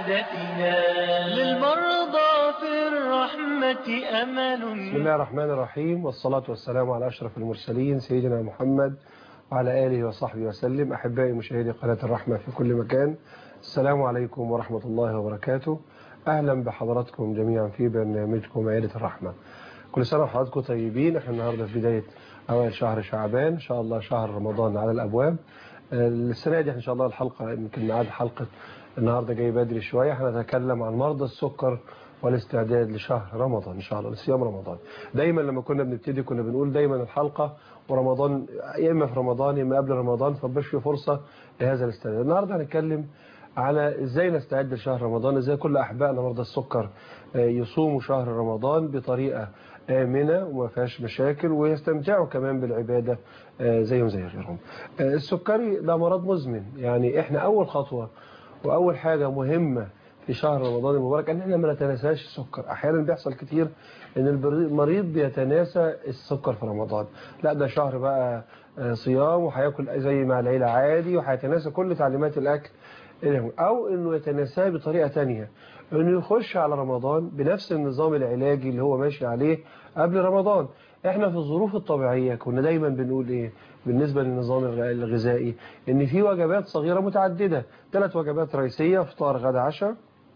سعادتنا للمرضى في الرحمة أمل بسم الله الرحمن الرحيم والصلاة والسلام على أشرف المرسلين سيدنا محمد وعلى آله وصحبه وسلم أحبائي مشاهدي قناة الرحمة في كل مكان السلام عليكم ورحمة الله وبركاته أهلا بحضراتكم جميعا في برنامجكم عيلة الرحمة كل سنة وحضراتكم طيبين احنا النهاردة في بداية أوائل شهر شعبان إن شاء الله شهر رمضان على الأبواب السنة دي إن شاء الله الحلقة يمكن ميعاد حلقة النهاردة جاي بدري شوية هنتكلم عن مرضى السكر والاستعداد لشهر رمضان إن شاء الله لصيام رمضان دايما لما كنا بنبتدي كنا بنقول دايما الحلقة ورمضان يا إما في رمضان يا إما قبل رمضان فبش في فرصة لهذا الاستعداد النهاردة هنتكلم على ازاي نستعد لشهر رمضان ازاي كل احبائنا مرضى السكر يصوموا شهر رمضان بطريقة آمنة وما فيهاش مشاكل ويستمتعوا كمان بالعبادة زيهم زي غيرهم السكري ده مرض مزمن يعني احنا اول خطوة واول حاجة مهمة في شهر رمضان المبارك ان احنا ما نتناساش السكر احيانا بيحصل كتير ان المريض بيتناسى السكر في رمضان لا ده شهر بقى صيام وهياكل زي مع العيلة عادي وهيتناسى كل تعليمات الاكل او انه يتناساه بطريقة تانية انه يخش على رمضان بنفس النظام العلاجي اللي هو ماشي عليه قبل رمضان احنا في الظروف الطبيعية كنا دايما بنقول ايه بالنسبة للنظام الغذائي ان في وجبات صغيرة متعددة ثلاث وجبات رئيسية فطار غدا عشاء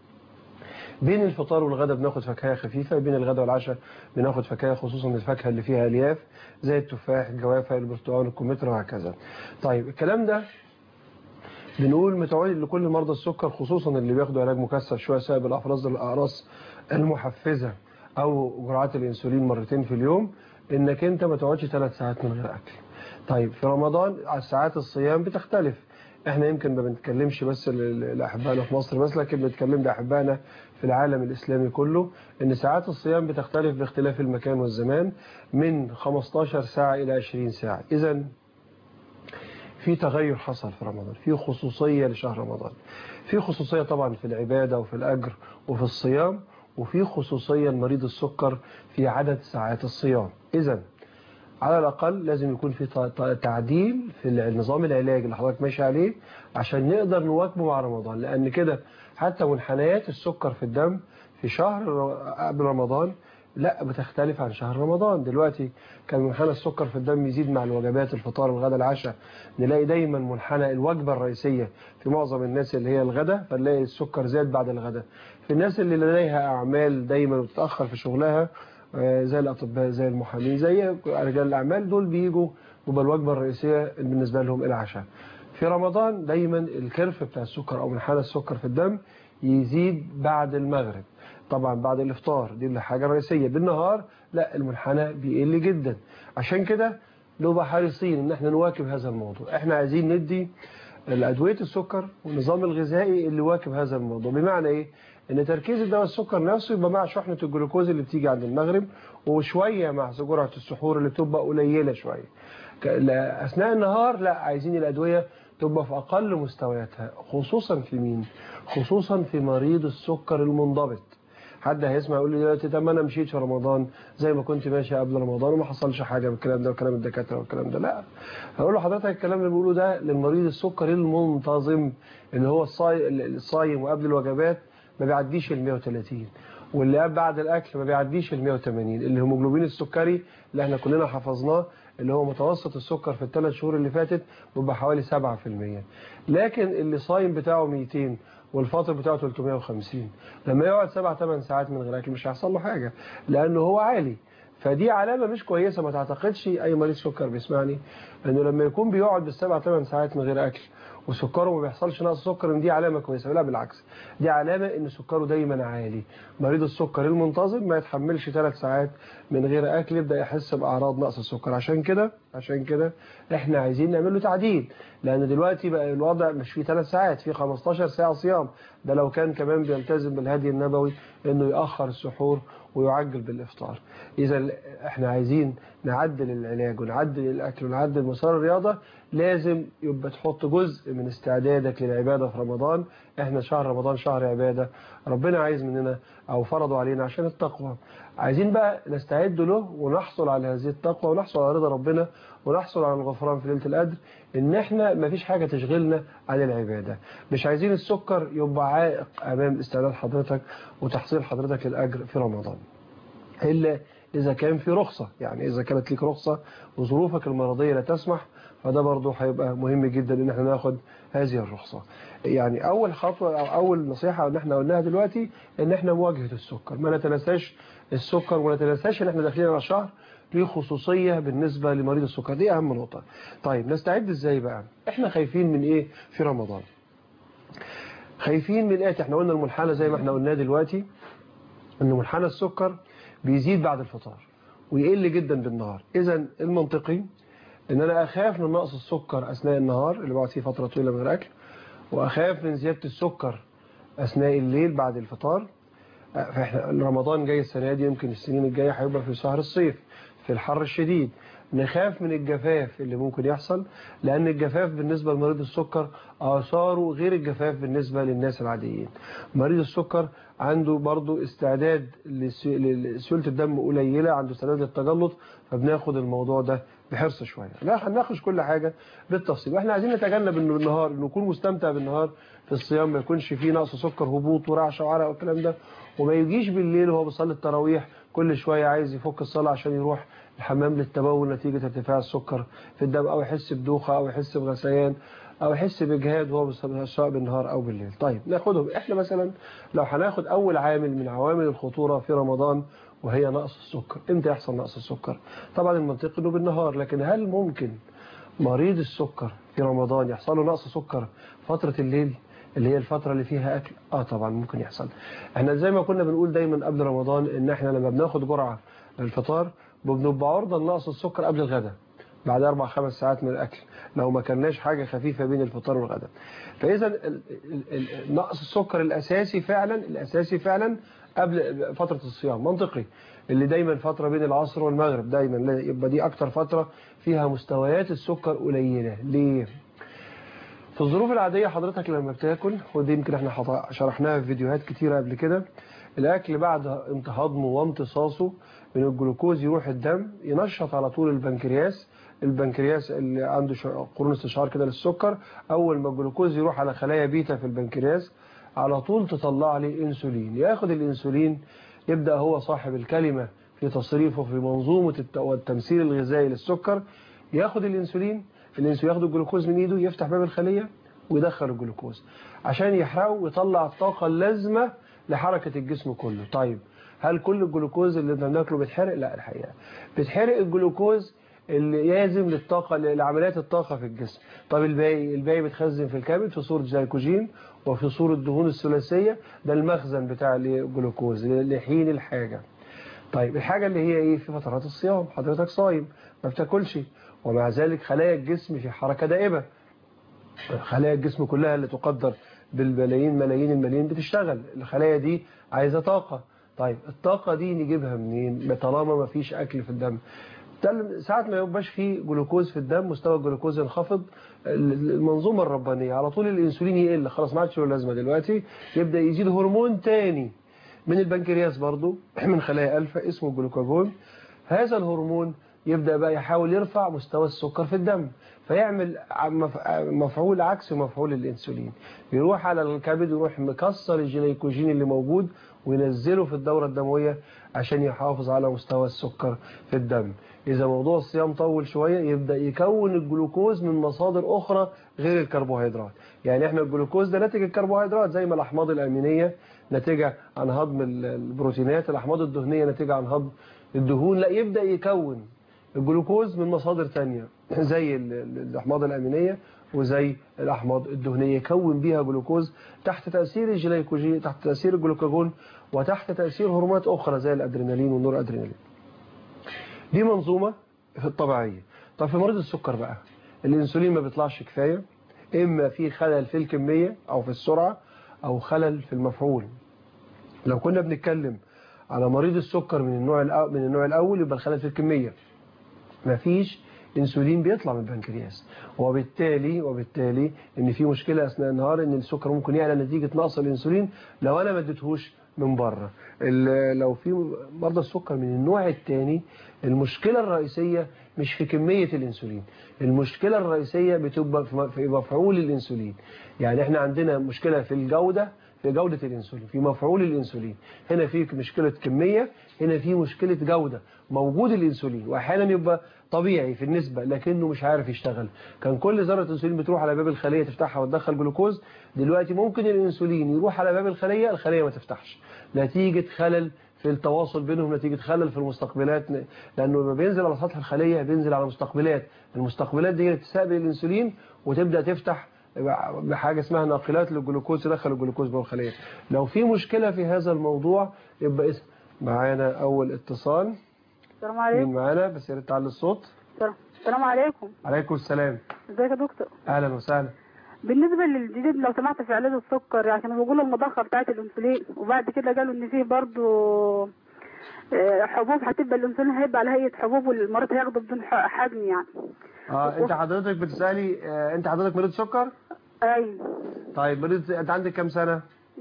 بين الفطار والغدا بناخد فاكهه خفيفة بين الغدا والعشاء بناخد فاكهه خصوصا الفاكهه اللي فيها الياف زي التفاح الجوافه البرتقال الكمثرى وهكذا طيب الكلام ده بنقول متعود لكل مرضى السكر خصوصا اللي بياخدوا علاج مكثف شويه سبب الافراز الاقراص المحفزه او جرعات الانسولين مرتين في اليوم انك انت ما تقعدش ثلاث ساعات من غير اكل طيب في رمضان ساعات الصيام بتختلف احنا يمكن ما بنتكلمش بس لاحبائنا في مصر بس لكن بنتكلم لاحبائنا في العالم الاسلامي كله ان ساعات الصيام بتختلف باختلاف المكان والزمان من 15 ساعه الى 20 ساعه اذا في تغير حصل في رمضان في خصوصية لشهر رمضان في خصوصية طبعا في العبادة وفي الأجر وفي الصيام وفي خصوصية لمريض السكر في عدد ساعات الصيام إذا على الأقل لازم يكون في تعديل في النظام العلاجي اللي حضرتك ماشي عليه عشان نقدر نواكبه مع رمضان لأن كده حتى منحنيات السكر في الدم في شهر قبل رمضان لا بتختلف عن شهر رمضان دلوقتي كان منحنى السكر في الدم يزيد مع الوجبات الفطار الغداء العشاء نلاقي دايما منحنى الوجبة الرئيسية في معظم الناس اللي هي الغداء فنلاقي السكر زاد بعد الغداء في الناس اللي لديها أعمال دايما بتتأخر في شغلها زي الأطباء زي المحامين زي رجال الأعمال دول بيجوا يبقى الوجبة الرئيسية بالنسبة لهم العشاء في رمضان دايما الكرف بتاع السكر أو منحنى السكر في الدم يزيد بعد المغرب طبعا بعد الافطار دي الحاجة الرئيسية بالنهار لا المنحنى بيقل جدا عشان كده نبقى حريصين ان احنا نواكب هذا الموضوع احنا عايزين ندي الادويه السكر والنظام الغذائي اللي واكب هذا الموضوع بمعنى ايه ان تركيز الدواء السكر نفسه يبقى مع شحنه الجلوكوز اللي بتيجي عند المغرب وشويه مع جرعه السحور اللي بتبقى قليله شويه اثناء النهار لا عايزين الادويه تبقى في اقل مستوياتها خصوصا في مين خصوصا في مريض السكر المنضبط حد هيسمع يقول لي دلوقتي طب ما انا مشيت في رمضان زي ما كنت ماشي قبل رمضان وما حصلش حاجه بالكلام ده وكلام الدكاتره والكلام ده لا هقول له حضرتك الكلام اللي بيقوله ده للمريض السكري المنتظم اللي هو الصايم وقبل الوجبات ما بيعديش ال 130 واللي بعد الاكل ما بيعديش ال 180 الهيموجلوبين السكري اللي احنا كلنا حفظناه اللي هو متوسط السكر في الثلاث شهور اللي فاتت بيبقى حوالي 7% لكن اللي صايم بتاعه 200 والفاطر بتاعه 350 لما يقعد 7 8 ساعات من غير اكل مش هيحصل له حاجه لانه هو عالي فدي علامه مش كويسه ما تعتقدش اي مريض سكر بيسمعني انه لما يكون بيقعد بالسبع 8 ساعات من غير اكل وسكره ما بيحصلش نقص سكر ان دي علامه كويسه لا بالعكس دي علامه ان سكره دايما عالي مريض السكر المنتظم ما يتحملش 3 ساعات من غير اكل يبدا يحس باعراض نقص السكر عشان كده عشان كده احنا عايزين نعمل له تعديل لان دلوقتي بقى الوضع مش في 3 ساعات في 15 ساعه صيام ده لو كان كمان بيلتزم بالهدي النبوي انه ياخر السحور ويعجل بالافطار اذا احنا عايزين نعدل العلاج ونعدل الاكل ونعدل مسار الرياضه لازم يبقى تحط جزء من استعدادك للعبادة في رمضان احنا شهر رمضان شهر عبادة ربنا عايز مننا او فرضوا علينا عشان التقوى عايزين بقى نستعد له ونحصل على هذه التقوى ونحصل على رضا ربنا ونحصل على الغفران في ليلة القدر ان احنا مفيش حاجة تشغلنا عن العبادة مش عايزين السكر يبقى عائق امام استعداد حضرتك وتحصيل حضرتك للأجر في رمضان إلا إذا كان في رخصة يعني إذا كانت لك رخصة وظروفك المرضية لا تسمح فده برضه هيبقى مهم جدا ان احنا ناخد هذه الرخصة يعني اول خطوة او اول نصيحة ان احنا قلناها دلوقتي ان احنا مواجهة السكر ما نتنساش السكر ولا نتنساش ان احنا داخلين على شهر ليه خصوصية بالنسبة لمريض السكر دي اهم نقطة طيب نستعد ازاي بقى احنا خايفين من ايه في رمضان خايفين من ايه احنا قلنا المنحنى زي ما احنا قلناه دلوقتي ان منحنى السكر بيزيد بعد الفطار ويقل جدا بالنهار اذا المنطقي ان انا اخاف من نقص السكر اثناء النهار اللي بقعد فيه فتره طويله من الاكل واخاف من زياده السكر اثناء الليل بعد الفطار فاحنا رمضان جاي السنه دي يمكن السنين الجايه هيبقى في شهر الصيف في الحر الشديد نخاف من الجفاف اللي ممكن يحصل لأن الجفاف بالنسبة لمريض السكر آثاره غير الجفاف بالنسبة للناس العاديين مريض السكر عنده برضو استعداد لسيولة الدم قليلة عنده استعداد للتجلط فبناخد الموضوع ده بحرص شوية لا هنناقش كل حاجة بالتفصيل واحنا عايزين نتجنب انه النهار انه يكون مستمتع بالنهار في الصيام ما يكونش فيه نقص سكر هبوط ورعشة وعرق والكلام ده وما يجيش بالليل وهو بيصلي التراويح كل شوية عايز يفك الصلاة عشان يروح الحمام للتبول نتيجة ارتفاع السكر في الدم أو يحس بدوخة أو يحس بغثيان أو يحس بإجهاد وهو سواء بالنهار أو بالليل طيب ناخدهم إحنا مثلا لو هناخد أول عامل من عوامل الخطورة في رمضان وهي نقص السكر إمتى يحصل نقص السكر طبعا المنطقي إنه بالنهار لكن هل ممكن مريض السكر في رمضان يحصل له نقص سكر فترة الليل اللي هي الفترة اللي فيها أكل آه طبعا ممكن يحصل احنا زي ما كنا بنقول دايما قبل رمضان إن احنا لما بناخد جرعة الفطار بنبقى عرضة لنقص السكر قبل الغداء بعد أربع خمس ساعات من الأكل لو ما كلناش حاجة خفيفة بين الفطار والغداء فإذا نقص السكر الأساسي فعلا الأساسي فعلا قبل فترة الصيام منطقي اللي دايما فترة بين العصر والمغرب دايما يبقى دي أكتر فترة فيها مستويات السكر قليلة ليه؟ في الظروف العادية حضرتك لما بتاكل ودي يمكن احنا شرحناها في فيديوهات كتيرة قبل كده الأكل بعد هضمه وامتصاصه من الجلوكوز يروح الدم ينشط على طول البنكرياس البنكرياس اللي عنده قرون استشعار كده للسكر أول ما الجلوكوز يروح على خلايا بيتا في البنكرياس على طول تطلع لي انسولين ياخد الانسولين يبدأ هو صاحب الكلمة في تصريفه في منظومة التمثيل الغذائي للسكر ياخد الانسولين الانسولين ياخد الجلوكوز من ايده يفتح باب الخلية ويدخل الجلوكوز عشان يحرقه ويطلع الطاقة اللازمة لحركة الجسم كله طيب هل كل الجلوكوز اللي بناكله بيتحرق لا الحقيقة بيتحرق الجلوكوز اللي لازم للطاقة لعمليات الطاقة في الجسم طب الباقي الباقي بيتخزن في الكبد في صورة جلايكوجين وفي صورة دهون الثلاثية ده المخزن بتاع الجلوكوز لحين الحاجة طيب الحاجة اللي هي ايه في فترات الصيام حضرتك صايم ما بتاكلش ومع ذلك خلايا الجسم في حركة دائبة خلايا الجسم كلها اللي تقدر بالملايين ملايين الملايين بتشتغل الخلايا دي عايزة طاقة طيب الطاقة دي نجيبها منين طالما ما فيش أكل في الدم ساعات ما يبقاش فيه جلوكوز في الدم مستوى الجلوكوز ينخفض المنظومة الربانية على طول الانسولين يقل خلاص ما عادش له لازمه دلوقتي يبدأ يزيد هرمون تاني من البنكرياس برضو من خلايا ألفا اسمه جلوكاجون هذا الهرمون يبدأ بقى يحاول يرفع مستوى السكر في الدم فيعمل مفعول عكس مفعول الانسولين يروح على الكبد ويروح مكسر الجليكوجين اللي موجود وينزله في الدورة الدموية عشان يحافظ على مستوى السكر في الدم إذا موضوع الصيام طول شوية يبدأ يكون الجلوكوز من مصادر أخرى غير الكربوهيدرات يعني احنا الجلوكوز ده ناتج الكربوهيدرات زي ما الأحماض الأمينية ناتجة عن هضم البروتينات الأحماض الدهنية ناتجة عن هضم الدهون لا يبدأ يكون الجلوكوز من مصادر تانية زي الأحماض الأمينية وزي الأحماض الدهنية يكون بيها جلوكوز تحت تأثير الجليكوجين تحت تأثير الجلوكاجون وتحت تأثير هرمونات أخرى زي الأدرينالين والنور أدرينالين دي منظومة في الطبيعية طب في مريض السكر بقى الانسولين ما بيطلعش كفاية إما في خلل في الكمية أو في السرعة أو خلل في المفعول لو كنا بنتكلم على مريض السكر من النوع من النوع الأول يبقى الخلل في الكمية مفيش انسولين بيطلع من البنكرياس وبالتالي وبالتالي ان في مشكله اثناء النهار ان السكر ممكن يعلى نتيجه نقص الانسولين لو انا ما اديتهوش من بره ال- لو في مرضى السكر من النوع الثاني المشكله الرئيسيه مش في كميه الانسولين المشكله الرئيسيه بتبقى في م- في مفعول الانسولين يعني احنا عندنا مشكله في الجوده في جودة الانسولين في مفعول الانسولين هنا في مشكلة كمية هنا في مشكلة جودة موجود الانسولين واحيانا يبقى طبيعي في النسبة لكنه مش عارف يشتغل كان كل ذرة انسولين بتروح على باب الخلية تفتحها وتدخل جلوكوز دلوقتي ممكن الانسولين يروح على باب الخلية الخلية ما تفتحش نتيجة خلل في التواصل بينهم نتيجة خلل في المستقبلات لأنه لما بينزل على سطح الخلية بينزل على مستقبلات المستقبلات دي تستقبل الانسولين وتبدأ تفتح بحاجة اسمها ناقلات للجلوكوز تدخل الجلوكوز جوه الخلية لو في مشكلة في هذا الموضوع يبقى اسم معانا أول اتصال السلام مين عليكم معانا بس يا ريت تعلي الصوت السلام- السلام عليكم عليكم السلام ازيك يا دكتور أهلا وسهلا بالنسبه للجديد لو سمحت في علاج السكر يعني كانوا بيقولوا المضخه بتاعه الانسولين وبعد كده قالوا ان فيه برضو آه، حبوب هتبقى الانسولين هيبقى على هيئه حبوب والمريض هياخده بدون ح- حجم يعني اه انت حضرتك بتسألي آه انت حضرتك مريض سكر اي طيب مريض انت عندك كام سنة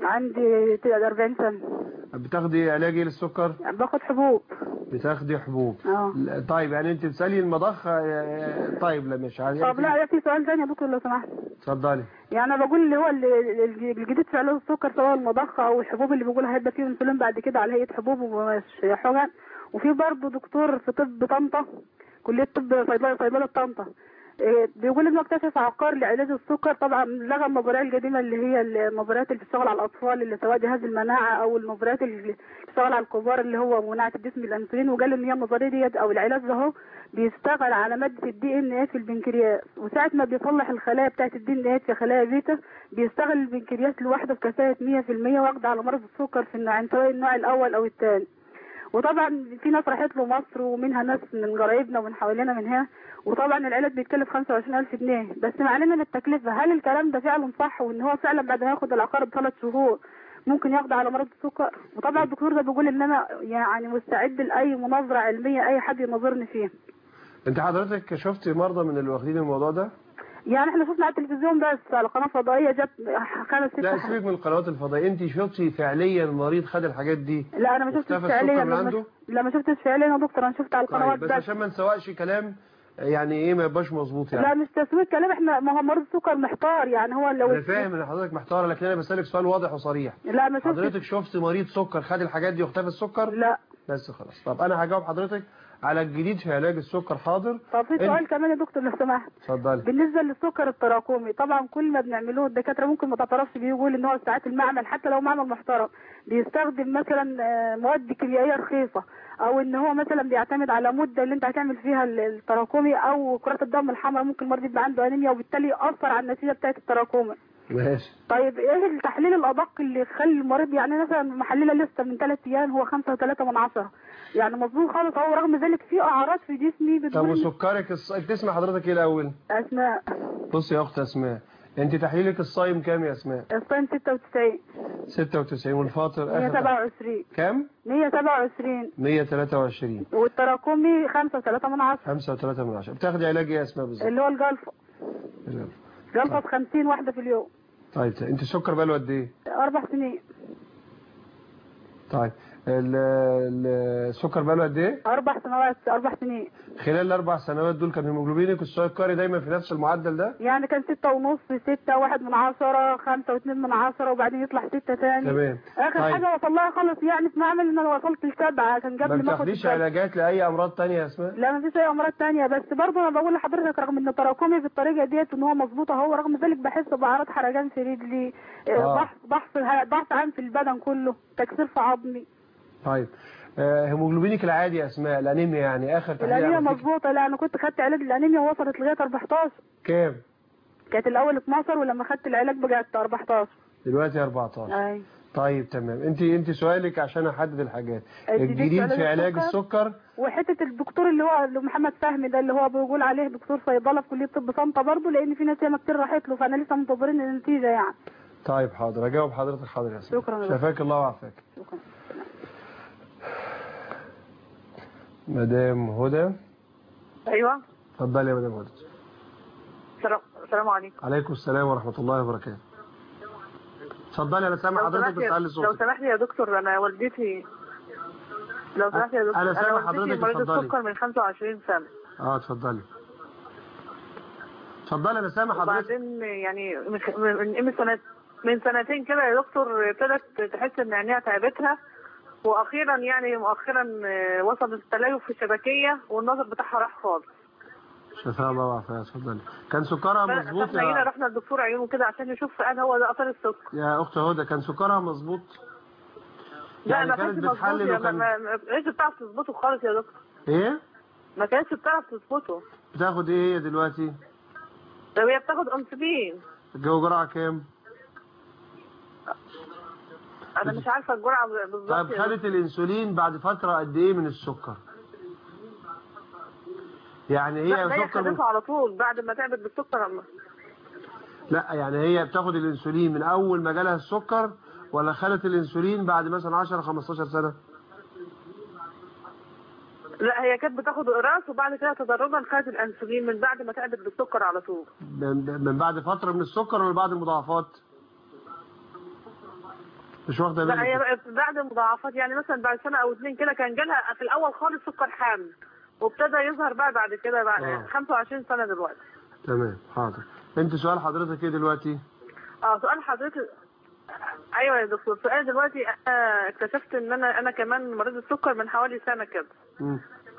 عندي 40 سنه بتاخدي علاج ايه للسكر يعني باخد حبوب بتاخدي حبوب اه لا، طيب يعني انت بتسألي المضخة آه، طيب لا مش عايز طب لا في سؤال تاني يا دكتور لو سمحت اتفضلي يعني انا بقول اللي هو اللي- اللي- الجديد في علاج السكر سواء المضخه او الحبوب اللي بيقول هيبقى فيه انسولين بعد كده على هيئه حبوب ومش حقن وفي برضه دكتور في طب طنطا كليه طب صيدله صيدله طنطا إيه، بيقول انه اكتشف عقار لعلاج السكر طبعا لغى المباريات القديمه اللي هي المباريات اللي بتشتغل على الاطفال اللي سواء جهاز المناعه او المباريات اللي بتشتغل على الكبار اللي هو مناعه الجسم الانسولين وقال ان هي النظريه ديت او العلاج ده هو بيشتغل على ماده الدي ان ايه في البنكرياس وساعه ما بيصلح الخلايا بتاعه الدي ان ايه في خلايا بيتا بيشتغل البنكرياس لوحده بكفاءه 100% واخده على مرض السكر في النوعين سواء النوع الاول او الثاني وطبعا في ناس راحت له مصر ومنها ناس من قرايبنا ومن حوالينا من هنا وطبعا العلاج بيتكلف 25000 جنيه بس معلنا للتكلفه هل الكلام ده فعلا صح وان هو فعلا بعد ما ياخد العقار بثلاث شهور ممكن يقضي على مرض السكر وطبعا الدكتور ده بيقول ان انا يعني مستعد لاي مناظره علميه اي حد يناظرني فيها انت حضرتك شفت مرضى من اللي واخدين الموضوع ده يعني احنا شفنا على التلفزيون بس على قناه فضائيه جت خمس ست لا ح- سيبك من القنوات الفضائية انت شفتي فعليا المريض خد الحاجات دي لا انا ما شفتش واختفى فعليا السكر من لما- عنده؟ لا ما شفتش فعليا يا دكتور انا شفت على القنوات طيب بس عشان ما نسوقش كلام يعني ايه ما يبقاش مظبوط لا يعني مش تسويق كلام احنا ما هو مريض السكر محتار يعني هو لو انا فاهم ان حضرتك محتاره لكن انا بسالك سؤال واضح وصريح لا ما شفتش حضرتك شفت مريض سكر خد الحاجات دي واختفى السكر لا بس خلاص طب انا هجاوب حضرتك على الجديد في علاج السكر حاضر طب في انت- سؤال كمان يا دكتور لو سمحت اتفضلي بالنسبه للسكر التراكمي طبعا كل ما بنعمله الدكاتره ممكن ما تعترفش بيه يقول ان هو ساعات المعمل حتى لو معمل محترم بيستخدم مثلا آه، مواد كيميائيه رخيصه او ان هو مثلا بيعتمد على مده اللي انت هتعمل فيها ال- التراكمي او كرات الدم الحمراء ممكن المريض يبقى عنده انيميا وبالتالي ياثر على النتيجه بتاعه التراكمي ماشي طيب ايه التحليل الادق اللي يخلي المريض يعني مثلا محلله لسه من ثلاث ايام هو خمسة وثلاثة من عشرة يعني مظبوط خالص هو رغم ذلك في اعراض في جسمي طب بتقول وسكرك الص... بتسمع حضرتك ايه الاول اسماء بصي يا اخت اسماء انت تحليلك الصايم كام يا اسماء الصين 96 96 والفاطر اخر 127 كام 127 123 والتراكمي 5 من عشرة 5 و3 من 10 بتاخدي علاج ايه يا اسماء بالظبط اللي هو الجلفة جلفة ب 50 واحدة في اليوم طيب انت السكر بقاله قد ايه أربع سنين طيب ال- ال- السكر بقاله قد ايه أربع سنوات أربع سنين خلال الاربع سنوات دول كان هيموجلوبينك السكري دايما في نفس المعدل ده يعني كان ستة ونص ستة واحد من عشرة خمسة واتنين من عشرة وبعدين يطلع ستة تاني تمام آخر طيب. حاجة وصل لها خالص يعني في معمل إن أنا وصلت لسبعة كان ما قبل ما آخد بتاخديش السبعة. علاجات لاي امراض تانية يا اسماء لا مفيش أي أمراض تانية بس برضه أنا بقول لحضرتك رغم إن تراكمي بالطريقة ديت إن هو مظبوط أهو رغم ذلك بحس بأعراض حرجان في رجلي آه. آه. ضعف ضعف ضعف عام في البدن كله تكسير في عظمي طيب آه، هيموجلوبينك العادي يا اسماء الانيميا يعني اخر تحليل الأنيميا عملتيه مظبوطة لا أنا كنت خدت علاج الأنيميا وصلت لغاية 14 كام كانت الأول 12 ولما خدت العلاج بقت 14 دلوقتي 14 أي طيب تمام انت انت سؤالك عشان احدد الحاجات الجديد في الجديد علاج في علاج السكر؟ السكر وحته الدكتور اللي هو اللي محمد فهمي ده اللي هو بيقول عليه دكتور صيدله في كليه طب طنطا برضه لان في ناس ياما كتير راحت له فانا لسه منتظرين النتيجه يعني طيب حاضر اجاوب حضرتك حاضر يا اسماء شكراً يا شفاك الله وعافاك شكرا مدام هدى ايوه اتفضلي يا مدام هدى السلام السلام عليكم عليكم السلام ورحمة الله وبركاته اتفضلي انا سامع لو حضرتك سمحت يا- بتعلي لو صوتك سمحت يا دكتور انا والدتي لو سمحت يا دكتور أنا سامع والدتي حضرتك، مريضة اتفضلي. سكر من 25 سنة اه اتفضلي اتفضلي انا سامع حضرتك وبعدين يعني من خ- من من سنة من سنتين كده يا دكتور ابتدت تحس ان عينيها تعبتها واخيرا يعني مؤخرا آه، وصلت التليف في الشبكية والنظر بتاعها راح خالص شفاء الله وعافية اتفضلي كان سكرها مظبوط فاحنا جينا يا رحنا لدكتور عيون كده عشان نشوف قال هو ده اثر السكر يا اخت هدى كان سكرها مظبوط لا يعني ما كانت كانش مظبوط بتحلل يا- ما وكان ما- ما كانتش بتعرف تظبطه خالص يا دكتور ايه ما كانتش بتعرف تظبطه بتاخد ايه هي دلوقتي طب هي بتاخد انسولين الجو جرعة كام انا مش عارفه الجرعه بالظبط طيب يا خدت الانسولين بعد فترة قد ايه من السكر يعني لا ده هي هي سكر من... خدته على طول بعد ما تعبت بالسكر أما. لا يعني هي بتاخد الانسولين من اول ما جالها السكر ولا خدت الانسولين بعد مثلا 10 15 سنة لا هي كانت بتاخد قراص وبعد كده تدرجا خدت الانسولين من بعد ما تعبت بالسكر على طول من من بعد فترة من السكر ولا بعد المضاعفات مش واخدة لا هي بالك بقت بعد المضاعفات يعني مثلا بعد سنه او اتنين كده كان جالها في الاول خالص سكر حامل وابتدى يظهر بقى بعد كده بعد آه. 25 سنه دلوقتي تمام حاضر انت سؤال حضرتك ايه دلوقتي اه سؤال حضرتك ايوه يا دكتور سؤال دلوقتي انا اكتشفت ان انا انا كمان مريض السكر من حوالي سنه كده مم.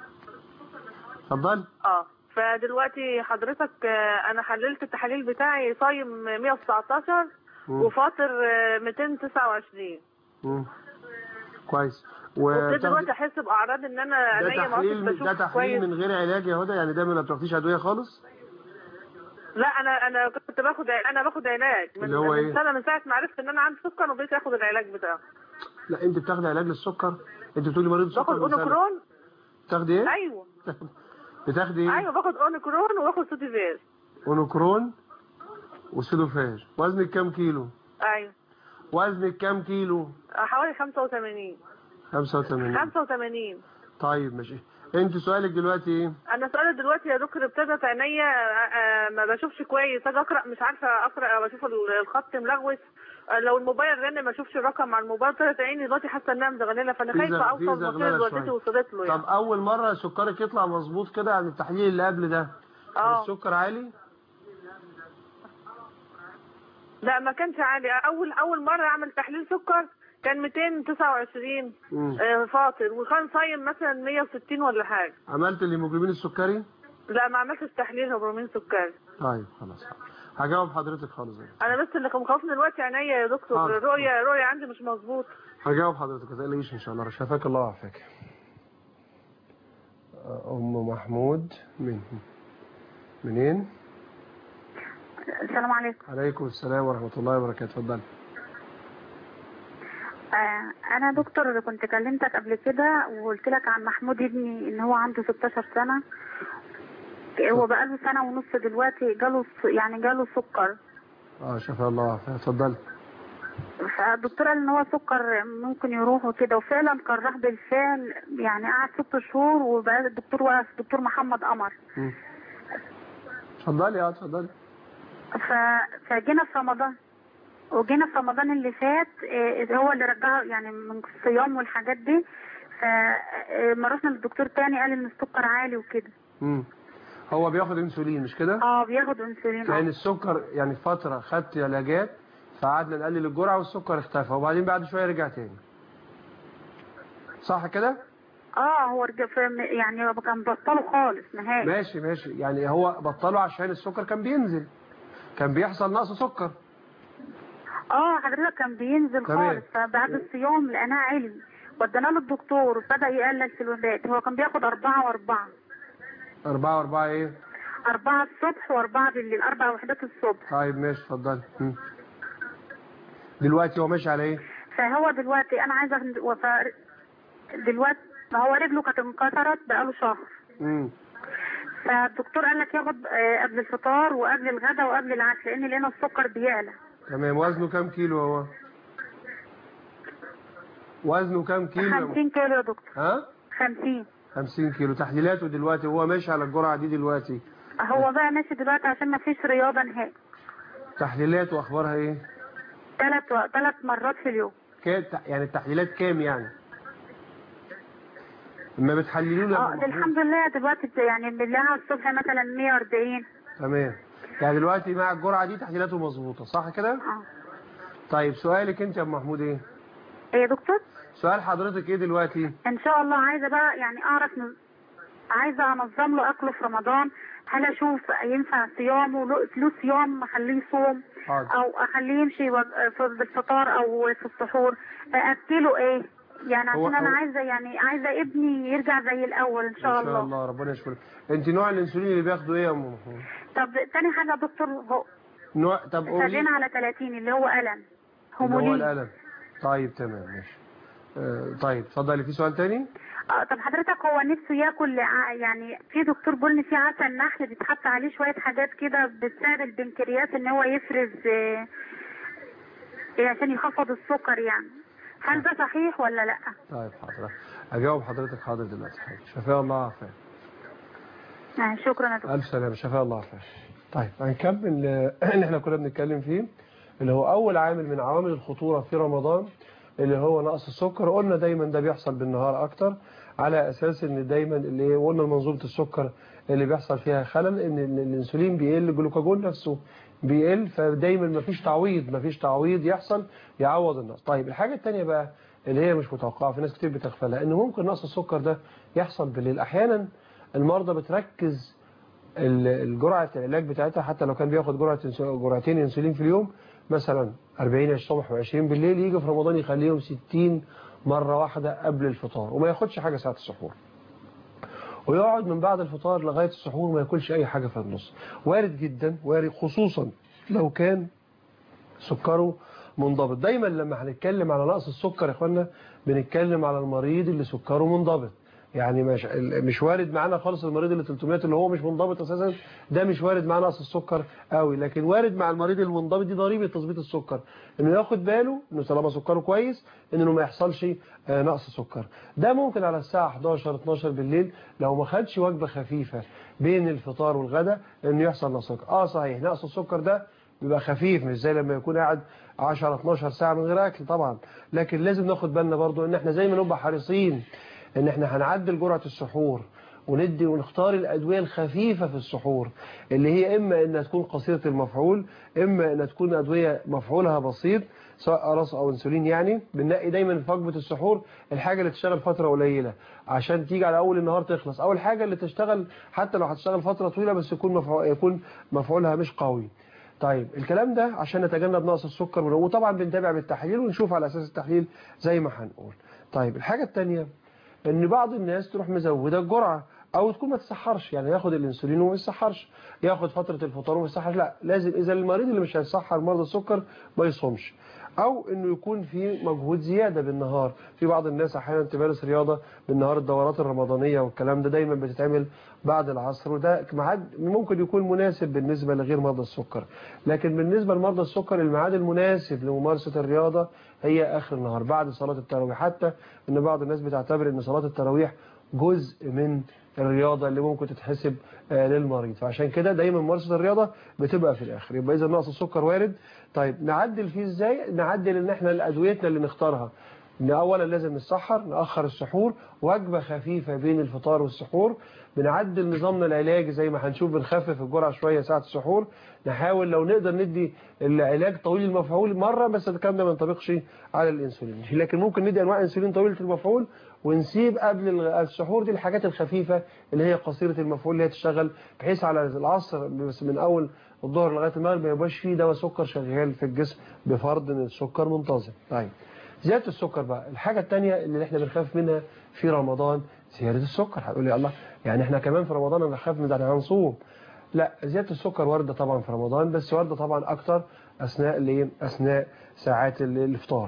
اتفضل اه فدلوقتي حضرتك آه، انا حللت التحاليل بتاعي صايم 119 مم. وفاطر آه، 229 مم. كويس وابتدي دلوقتي وبتاخدي احس باعراض ان انا ده عينيا ما تحليل عدتش ده بشوف تحليل كويس من غير علاج يا هدى يعني دايما ما بتاخديش ادويه خالص لا انا انا كنت باخد انا باخد علاج من, اللي هو من إيه؟ سنه من ساعه ما عرفت ان انا عندي سكر وبقيت اخد العلاج بتاعه لا انت بتاخدي علاج للسكر انت بتقولي مريض سكر باخد من سنة. اونيكرون بتاخدي ايه ايوه بتاخدي ايه ايوه باخد اونيكرون وباخد سوتيفير اونوكرون وسيدوفاج وزنك كام كيلو ايوه وزنك كام كيلو حوالي 85 85 85 طيب ماشي انت سؤالك دلوقتي ايه انا سؤالي دلوقتي يا دكتور ابتدت عينيا آه، آه، ما بشوفش كويس اجي اقرا مش عارفه اقرا بشوف ال- الخط ملغوص آه، لو الموبايل رن ما اشوفش الرقم على الموبايل ابتدت عيني دلوقتي حاسه انها مزغلله فانا في خايفه زغ- في اوصل زغللة لمنطقه والدتي شوية. وصلت له يعني طب اول مره سكرك يطلع مظبوط كده عن التحليل اللي قبل ده اه السكر عالي لا ما كانش عالي اول اول مره اعمل تحليل سكر كان 229 مم. آه، فاطر وكان صايم مثلا 160 ولا حاجه عملت الهيموجلوبين السكري لا ما عملتش تحليل هرمون سكري طيب خلاص هجاوب حضرتك خالص انا بس اللي كان مخوفني دلوقتي عينيا يا دكتور حاضر. الرؤيه الرؤيه عندي مش مظبوط هجاوب حضرتك ما تقلقيش ان شاء الله شفاك الله وعافاك ام محمود من منين السلام عليكم عليكم السلام ورحمه الله وبركاته اتفضل آه، انا دكتور كنت كلمتك قبل كده وقلت لك عن محمود ابني ان هو عنده 16 سنه هو بقاله سنه ونص دلوقتي جاله س- يعني جاله سكر اه شفا الله وعافاك اتفضل فالدكتور قال ان هو سكر ممكن يروح وكده وفعلا كان راح بالفعل يعني قعد ست شهور وبقى الدكتور واقف الدكتور محمد قمر مم. اتفضلي اه اتفضلي ف... فجينا في رمضان وجينا في رمضان اللي فات آه، هو اللي رجعه يعني من الصيام والحاجات دي فما رحنا للدكتور تاني قال ان السكر عالي وكده مم. هو بياخد انسولين مش كده اه بياخد انسولين كان اه السكر يعني فتره خدت علاجات فقعدنا نقلل الجرعه والسكر اختفى وبعدين بعد شويه رجع تاني صح كده اه هو رجع في- يعني كان بطله خالص نهائي ماشي ماشي يعني هو بطله عشان السكر كان بينزل كان بيحصل نقص سكر اه حضرتك كان بينزل تمام. خالص فبعد الصيام لقيناه علم ودينا له الدكتور وبدا يقلل في الوجبات هو كان بياخد أربعة وأربعة أربعة وأربعة إيه؟ أربعة الصبح وأربعة بالليل أربع وحدات الصبح طيب ماشي اتفضل مم. دلوقتي هو ماشي على إيه؟ فهو دلوقتي أنا عايزة أخد- وف... دلوقتي ما هو رجله كانت انكسرت بقاله شهر مم. فالدكتور قال لك ياخد آه، قبل الفطار وقبل الغداء وقبل العشاء لأن لقينا السكر بيعلى تمام وزنه كام كيلو هو؟ وزنه كام كيلو؟ 50 كيلو يا دكتور ها؟ 50 50 كيلو تحليلاته دلوقتي هو ماشي على الجرعة دي دلوقتي هو بقى ماشي دلوقتي عشان ما فيش رياضة نهائي تحليلاته اخبارها ايه ثلاث و... ثلاث مرات في اليوم كام يعني التحليلات كام يعني لما بتحللوا له اه ده الحمد لله دلوقتي بت- يعني بنلاقيها الصبح مثلا 140 تمام يعني دلوقتي مع الجرعة دي تحليلاته مظبوطة صح كده اه طيب سؤالك انت يا ام محمود ايه ايه يا دكتور سؤال حضرتك ايه دلوقتي ان شاء الله عايزه بقى يعني اعرف ن- عايزه انظم له اكله في رمضان هل اشوف ينفع صيامه له له صيام اخليه يصوم حاضر او اخليه يمشي وج- في- بالفطار او في السحور اكله ايه يعني هو- عشان انا هو- عايزه يعني عايزه ابني يرجع زي الاول ان شاء ان الله شاء الله ربنا يشكرك انت نوع الانسولين اللي بياخده ايه يا ام محمود طب تاني حاجه يا دكتور هو نوع طب قولي سابين على 30 اللي هو الم اللي هو هومولين الالم طيب تمام ماشي آه طيب اتفضلي في سؤال تاني اه طب حضرتك هو نفسه ياكل ع- يعني في دكتور بيقول ان في عسل نحل بيتحط عليه شويه حاجات كده بتساعد البنكرياس ان هو يفرز آه، آه، عشان يخفض السكر يعني هل ده صحيح ولا لا؟ طيب حاضر اجاوب حضرتك حاضر دلوقتي حاضر شفاء الله عافاك آه، شكرا يا دكتور الف سلامه شفاء الله عافاك طيب هنكمل آه، اللي احنا كنا بنتكلم فيه اللي هو اول عامل من عوامل الخطوره في رمضان اللي هو نقص السكر قلنا دايما ده بيحصل بالنهار اكتر على اساس ان دايما اللي قلنا منظومه السكر اللي بيحصل فيها خلل ان ال- الانسولين بيقل الجلوكاجون نفسه بيقل فدايما مفيش تعويض مفيش تعويض يحصل يعوض النقص طيب الحاجه الثانيه بقى اللي هي مش متوقعه في ناس كتير بتغفلها ان ممكن نقص السكر ده يحصل بالليل احيانا المرضى بتركز ال- الجرعه العلاج بتاعتها حتى لو كان بياخد جرعه إنسو- جرعتين انسولين في اليوم مثلا 40 الصبح و20 بالليل يجي في رمضان يخليهم 60 مره واحده قبل الفطار وما ياخدش حاجه ساعه السحور ويقعد من بعد الفطار لغايه السحور ما ياكلش اي حاجه في النص وارد جدا وارد خصوصا لو كان سكره منضبط دايما لما هنتكلم على نقص السكر يا اخوانا بنتكلم على المريض اللي سكره منضبط يعني مش مش وارد معانا خالص المريض اللي 300 اللي هو مش منضبط اساسا ده مش وارد معاه نقص السكر قوي لكن وارد مع المريض المنضبط دي ضريبه تظبيط السكر انه ياخد باله انه طالما سكره كويس انه ما يحصلش آه، نقص سكر ده ممكن على الساعه 11 12 بالليل لو ما خدش وجبه خفيفه بين الفطار والغداء انه يحصل نقص سكر اه صحيح نقص السكر ده بيبقى خفيف مش زي لما يكون قاعد 10 12 ساعه من غير اكل طبعا لكن لازم ناخد بالنا برضو ان احنا زي ما نبقى حريصين ان احنا هنعدل جرعه السحور وندي ونختار الادويه الخفيفه في السحور اللي هي اما انها تكون قصيره المفعول اما انها تكون ادويه مفعولها بسيط سواء قرص او انسولين يعني بنلاقي دايما في وجبه السحور الحاجه اللي تشتغل فتره قليله عشان تيجي على اول النهار تخلص اول حاجه اللي تشتغل حتى لو هتشتغل فتره طويله بس يكون مفعول يكون مفعولها مش قوي طيب الكلام ده عشان نتجنب نقص السكر وطبعا بنتابع بالتحليل ونشوف على اساس التحليل زي ما هنقول طيب الحاجه الثانيه ان بعض الناس تروح مزوده الجرعه او تكون ما تسحرش يعني ياخد الانسولين وما يسحرش ياخد فتره الفطار وما يسحرش لا لازم اذا المريض اللي مش هيسحر مرضى السكر ما يصومش او انه يكون في مجهود زياده بالنهار في بعض الناس احيانا تمارس رياضه بالنهار الدورات الرمضانيه والكلام ده دايما بتتعمل بعد العصر وده ميعاد ممكن يكون مناسب بالنسبه لغير مرضى السكر لكن بالنسبه لمرضى السكر الميعاد المناسب لممارسه الرياضه هي اخر النهار بعد صلاه التراويح حتى ان بعض الناس بتعتبر ان صلاه التراويح جزء من الرياضة اللي ممكن تتحسب آه، للمريض فعشان كده دايما ممارسة الرياضة بتبقى في الآخر يبقى إذا نقص السكر وارد طيب نعدل فيه إزاي نعدل إن إحنا أدويتنا اللي نختارها إن أولا لازم نسحر نأخر السحور وجبة خفيفة بين الفطار والسحور بنعدل نظامنا العلاجي زي ما هنشوف بنخفف الجرعة شوية ساعة السحور نحاول لو نقدر ندي العلاج طويل المفعول مرة بس الكلام ده ما ينطبقش على الانسولين لكن ممكن ندي انواع انسولين طويلة المفعول ونسيب قبل السحور دي الحاجات الخفيفة اللي هي قصيرة المفعول اللي هي تشتغل بحيث على العصر بس من اول الظهر لغاية المغرب ما يبقاش فيه دواء سكر شغال في الجسم بفرض ان السكر منتظم طيب زيادة السكر بقى الحاجة التانية اللي احنا بنخاف منها في رمضان زيادة السكر هتقول لي الله يعني احنا كمان في رمضان بنخاف من ده احنا هنصوم لا زيادة السكر واردة طبعا في رمضان بس واردة طبعا اكتر اثناء الايه اثناء ساعات ال- الافطار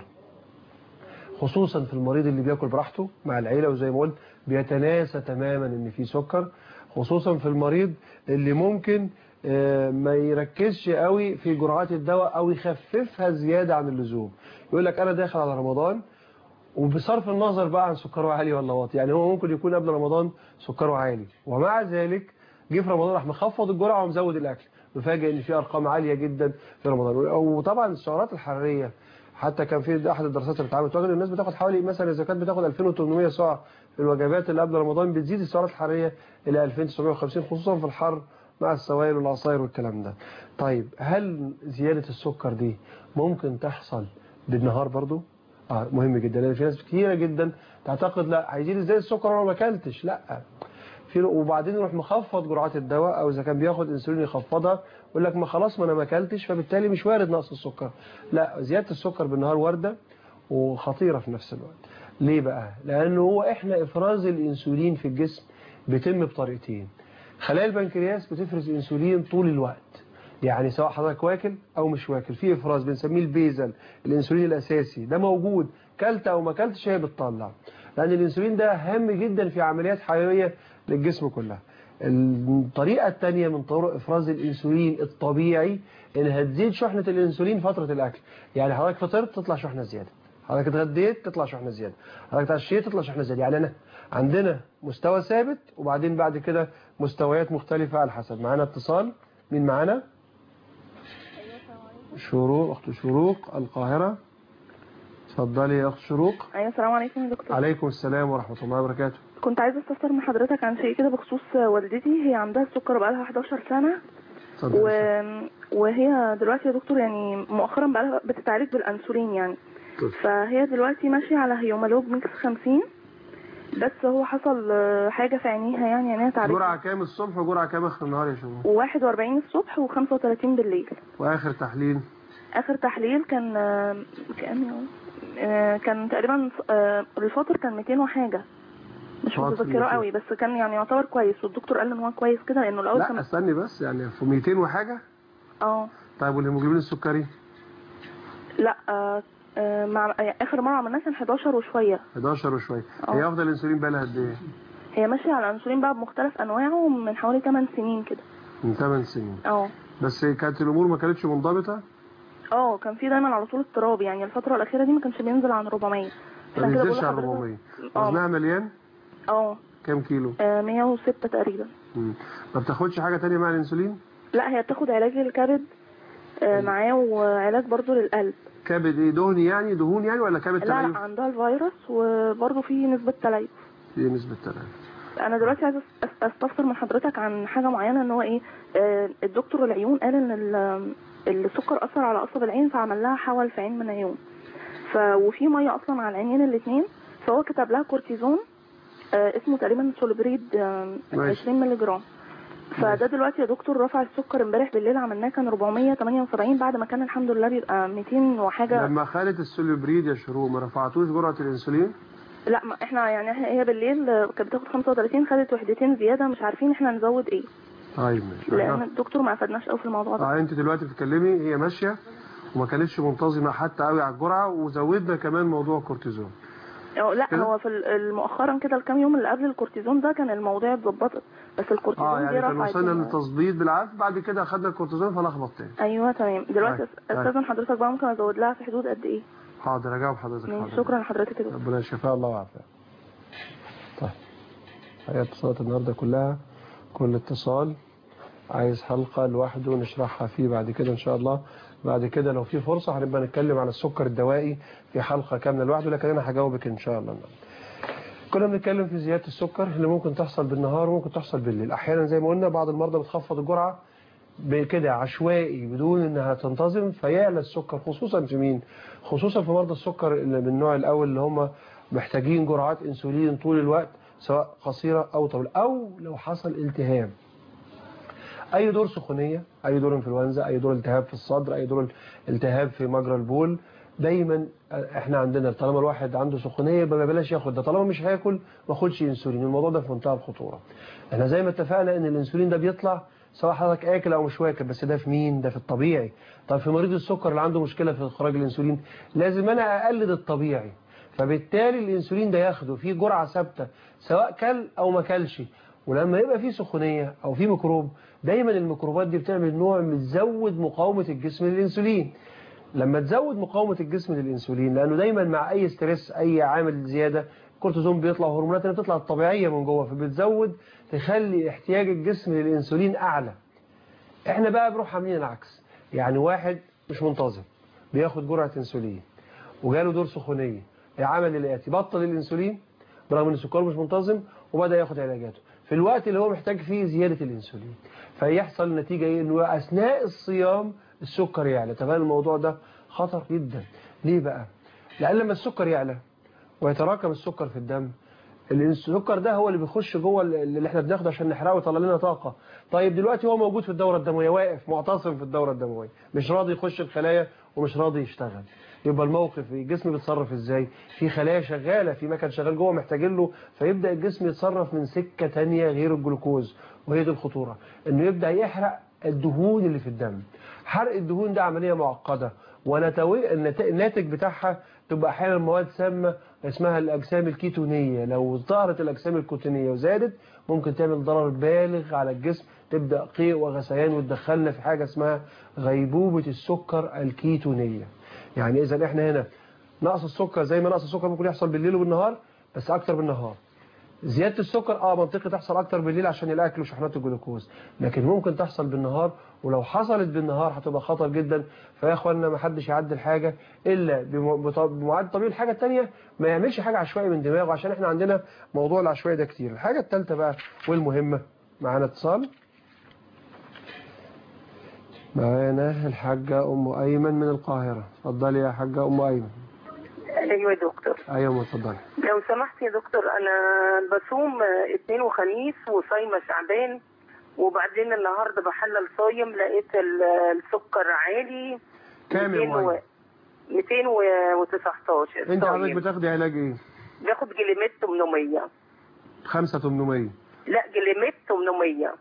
خصوصا في المريض اللي بياكل براحته مع العيلة وزي ما قلت بيتناسى تماما ان في سكر خصوصا في المريض اللي ممكن آه، ما يركزش قوي في جرعات الدواء او يخففها زيادة عن اللزوم يقول لك انا داخل على رمضان وبصرف النظر بقى عن سكره عالي ولا واطي يعني هو ممكن يكون قبل رمضان سكره عالي ومع ذلك جه في رمضان راح مخفض الجرعه ومزود الاكل مفاجئ ان في ارقام عاليه جدا في رمضان وطبعا السعرات الحراريه حتى كان في احد الدراسات اللي اتعملت وجد الناس بتاخد حوالي مثلا اذا كانت بتاخد 2800 سعر في الوجبات اللي قبل رمضان بتزيد السعرات الحراريه الى 2950 خصوصا في الحر مع السوائل والعصاير والكلام ده طيب هل زياده السكر دي ممكن تحصل بالنهار برضو اه مهم جدا لان في ناس كتيره جدا تعتقد لا هيزيد ازاي السكر وانا ما اكلتش لا في وبعدين يروح مخفض جرعات الدواء او اذا كان بياخد انسولين يخفضها يقول لك ما خلاص ما انا ما اكلتش فبالتالي مش وارد نقص السكر لا زياده السكر بالنهار وارده وخطيره في نفس الوقت ليه بقى لانه هو احنا افراز الانسولين في الجسم بيتم بطريقتين خلايا البنكرياس بتفرز انسولين طول الوقت يعني سواء حضرتك واكل او مش واكل في افراز بنسميه البيزل الانسولين الاساسي ده موجود كلت او ما كلتش هي بتطلع لان الانسولين ده هام جدا في عمليات حيويه للجسم كلها الطريقة الثانية من طرق إفراز الإنسولين الطبيعي إنها تزيد شحنة الإنسولين فترة الأكل يعني حضرتك فطرت تطلع شحنة زيادة حضرتك اتغديت تطلع شحنة زيادة حضرتك اتعشيت تطلع شحنة زيادة يعني أنا عندنا مستوى ثابت وبعدين بعد كده مستويات مختلفة على حسب معانا اتصال مين معانا شروق أخت شروق القاهرة اتفضلي يا أخت شروق ايوه السلام عليكم يا دكتور عليكم السلام ورحمة الله وبركاته كنت عايزه استفسر من حضرتك عن شيء كده بخصوص والدتي هي عندها السكر بقالها 11 سنه اتفضلي و... وهي دلوقتي يا دكتور يعني مؤخرا بقالها بتتعالج بالانسولين يعني طيب. فهي دلوقتي ماشيه على هيومالوج ميكس 50 بس هو حصل آه، حاجه في عينيها يعني عينيها تعبت جرعة كام الصبح وجرعة كام آخر النهار يا شروق 41 الصبح و35 بالليل وآخر تحليل اخر تحليل كان آه، كان آه، كان تقريبا آه، الفاطر كان 200 وحاجه مش فاطر متذكره 200. قوي بس كان يعني يعتبر كويس والدكتور قال ان هو كويس كده لانه الاول لا كان استني بس يعني في 200 وحاجة اه طيب والهيموجلوبين السكري لا آه آه مع آه، اخر مره عملناها كان 11 وشويه 11 وشويه اه. هي افضل انسولين بقى لها قد ايه هي ماشيه على الانسولين بقى بمختلف انواعه من حوالي 8 سنين كده من 8 سنين اه بس كانت الامور ما كانتش منضبطه اه كان في دايما على طول اضطراب يعني الفتره الاخيره دي ما كانش بينزل عن 400 ما عشان كده بينزلش بقول على لحضرتك- 400 اه. وزنها مليان اه كام كيلو آه، 106 تقريبا مم. ما بتاخدش حاجه تانية مع الانسولين لا هي بتاخد علاج للكبد آه، معاه وعلاج برضو للقلب كبد ايه دهني يعني دهون يعني ولا كبد لا لا تليف عندها الفيروس وبرضو في نسبة تليف ايه نسبه تليف انا دلوقتي عايزه أس- استفسر من حضرتك عن حاجه معينه ان هو ايه آه، الدكتور العيون قال ان ال- السكر اثر على قصب العين فعمل لها حول في عين من عيون ف وفي ميه اصلا على العينين الاثنين فهو كتب لها كورتيزون آه، اسمه تقريبا سولبريد آه، ماشي. 20 مللي جرام فده دلوقتي يا دكتور رفع السكر امبارح بالليل عملناه كان 478 بعد ما كان الحمد لله بيبقى 200 وحاجه لما خدت السوليبريد يا شروق ما رفعتوش جرعه الانسولين لا ما احنا يعني إحنا- هي بالليل آه، كانت بتاخد 35 خدت وحدتين زياده مش عارفين احنا نزود ايه طيب ماشي لان احنا- الدكتور ما افادناش قوي في الموضوع ده اه انت دلوقتي بتتكلمي هي ماشيه وما كانتش منتظمه حتى قوي على الجرعه وزودنا كمان موضوع الكورتيزون أو لا كده؟ هو في ال- مؤخرا كده الكام يوم اللي قبل الكورتيزون ده كان الموضوع اتظبطت بس الكورتيزون اه دي يعني كان رفعت وصلنا ال- للتظبيط بالعافيه بعد كده اخدنا الكورتيزون فلخبط تاني ايوه تمام دلوقتي طيب، أس- طيب. استاذن حضرتك بقى ممكن ازود لها في حدود قد ايه حاضر اجاوب حضرتك ماشي، حاضر شكرا لحضرتك يا دكتور ربنا يشفيها الله ويعافيها طيب هي اتصالات النهارده كلها كل اتصال عايز حلقة لوحده نشرحها فيه بعد كده ان شاء الله بعد كده لو في فرصة هنبقى نتكلم عن السكر الدوائي في حلقة كاملة لوحده لكن انا هجاوبك ان شاء الله كنا بنتكلم في زيادة السكر اللي ممكن تحصل بالنهار وممكن تحصل بالليل احيانا زي ما قلنا بعض المرضى بتخفض الجرعة بكده عشوائي بدون انها تنتظم فيعلى السكر خصوصا في مين خصوصا في مرضى السكر اللي من النوع الاول اللي هم محتاجين جرعات انسولين طول الوقت سواء قصيرة او طويلة او لو حصل التهاب اي دور سخونية اي دور انفلونزا اي دور التهاب في الصدر اي دور التهاب في مجرى البول دايما احنا عندنا طالما الواحد عنده سخونيه يبقى ما بلاش ياخد ده طالما مش هياكل ما ياخدش انسولين الموضوع ده في منتهى الخطوره احنا زي ما اتفقنا ان الانسولين ده بيطلع سواء حضرتك اكل او مش واكل بس ده في مين ده في الطبيعي طب في مريض السكر اللي عنده مشكله في اخراج الانسولين لازم انا اقلد الطبيعي فبالتالي الانسولين ده ياخده في جرعه ثابته سواء كل او ما كلش ولما يبقى في سخونيه او في ميكروب دايما الميكروبات دي بتعمل نوع مزود مقاومه الجسم للانسولين لما تزود مقاومة الجسم للإنسولين لأنه دايما مع أي ستريس أي عامل زيادة الكورتيزون بيطلع وهرمونات اللي بتطلع الطبيعية من جوه فبتزود تخلي احتياج الجسم للإنسولين أعلى احنا بقى بنروح عاملين العكس يعني واحد مش منتظم بياخد جرعة انسولين وجاله دور سخونية عمل الآتي بطل الانسولين برغم ان السكر مش منتظم وبدأ ياخد علاجاته في الوقت اللي هو محتاج فيه زيادة الانسولين فيحصل النتيجة ايه انه اثناء الصيام السكر يعلى طب هل الموضوع ده خطر جدا ليه بقى لان لما السكر يعلى ويتراكم السكر في الدم السكر ده هو اللي بيخش جوه اللي احنا بناخده عشان نحرقه ويطلع لنا طاقة طيب دلوقتي هو موجود في الدورة الدموية واقف معتصم في الدورة الدموية مش راضي يخش الخلايا ومش راضي يشتغل يبقى الموقف الجسم بيتصرف ازاي في خلايا شغالة في مكان شغال جوه محتاجين له فيبدأ الجسم يتصرف من سكة تانية غير الجلوكوز وهي دي الخطورة انه يبدأ يحرق الدهون اللي في الدم حرق الدهون ده عملية معقدة ونتوي الناتج بتاعها تبقى احيانا مواد سامة اسمها الاجسام الكيتونية لو ظهرت الاجسام الكيتونية وزادت ممكن تعمل ضرر بالغ على الجسم تبدأ قيء وغثيان وتدخلنا في حاجة اسمها غيبوبة السكر الكيتونية يعني اذا احنا هنا نقص السكر زي ما نقص السكر ممكن يحصل بالليل وبالنهار بس اكتر بالنهار زيادة السكر اه منطقي تحصل اكتر بالليل عشان الاكل وشحنات الجلوكوز لكن ممكن تحصل بالنهار ولو حصلت بالنهار هتبقى خطر جدا فيا اخوانا ما حدش يعدل حاجة الا بمعاد طبيعي الحاجة الثانيه ما يعملش حاجة عشوائي من دماغه عشان احنا عندنا موضوع العشوائي ده كتير الحاجة الثالثه بقى والمهمة معانا اتصال معانا الحاجة ام ايمن من القاهرة اتفضلي يا حاجة ام ايمن ايوه يا دكتور ايوه اتفضلي لو سمحت يا دكتور انا بصوم اثنين وخميس وصايمه شعبان وبعدين النهارده بحلل صايم لقيت ال- السكر عالي كام يا 200 و- معين 219 انت حضرتك صايم بتاخدي علاج ايه باخد جليميت 800 5 800 لا جليميت 800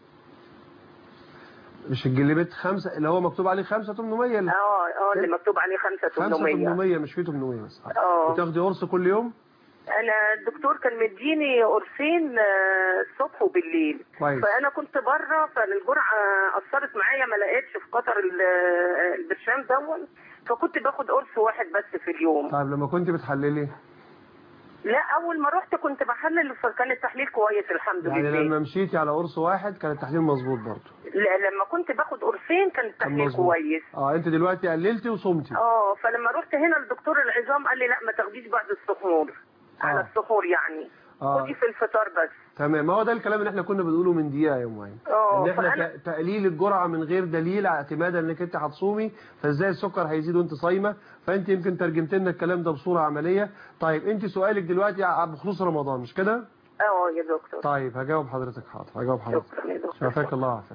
مش الجليبت خمسة اللي هو مكتوب عليه 5 800 اللي اه اه اللي مكتوب عليه 5 5 800 800 مش فيه 800 بس اه بتاخدي قرص كل يوم انا الدكتور كان مديني قرصين آه، الصبح وبالليل كويس فانا كنت بره فالجرعه اثرت معايا ما لقيتش في قطر ال- البرشام دون فكنت باخد قرص واحد بس في اليوم طيب لما كنت بتحللي لا اول ما رحت كنت بحلل فكان التحليل كويس الحمد يعني لله لما مشيتي على قرص واحد كان التحليل مظبوط برضه لا لما كنت باخد قرصين كان كان التحليل مظبوط كويس اه انت دلوقتي قللتي وصمتي اه فلما رحت هنا لدكتور العظام قال لي لا ما تاخديش بعد السحور على آه. السحور يعني اه خدي في الفطار بس تمام ما هو ده الكلام اللي احنا كنا بنقوله من دقيقه يا معين اه ان احنا فانا ت- تقليل الجرعه من غير دليل اعتمادا انك انت هتصومي فازاي السكر هيزيد وانت صايمه فانت يمكن ترجمت لنا الكلام ده بصوره عمليه طيب انت سؤالك دلوقتي ع- بخصوص رمضان مش كده اه يا دكتور طيب هجاوب حضرتك حاضر هجاوب حضرتك شكرا يا دكتور شافاك الله عافاك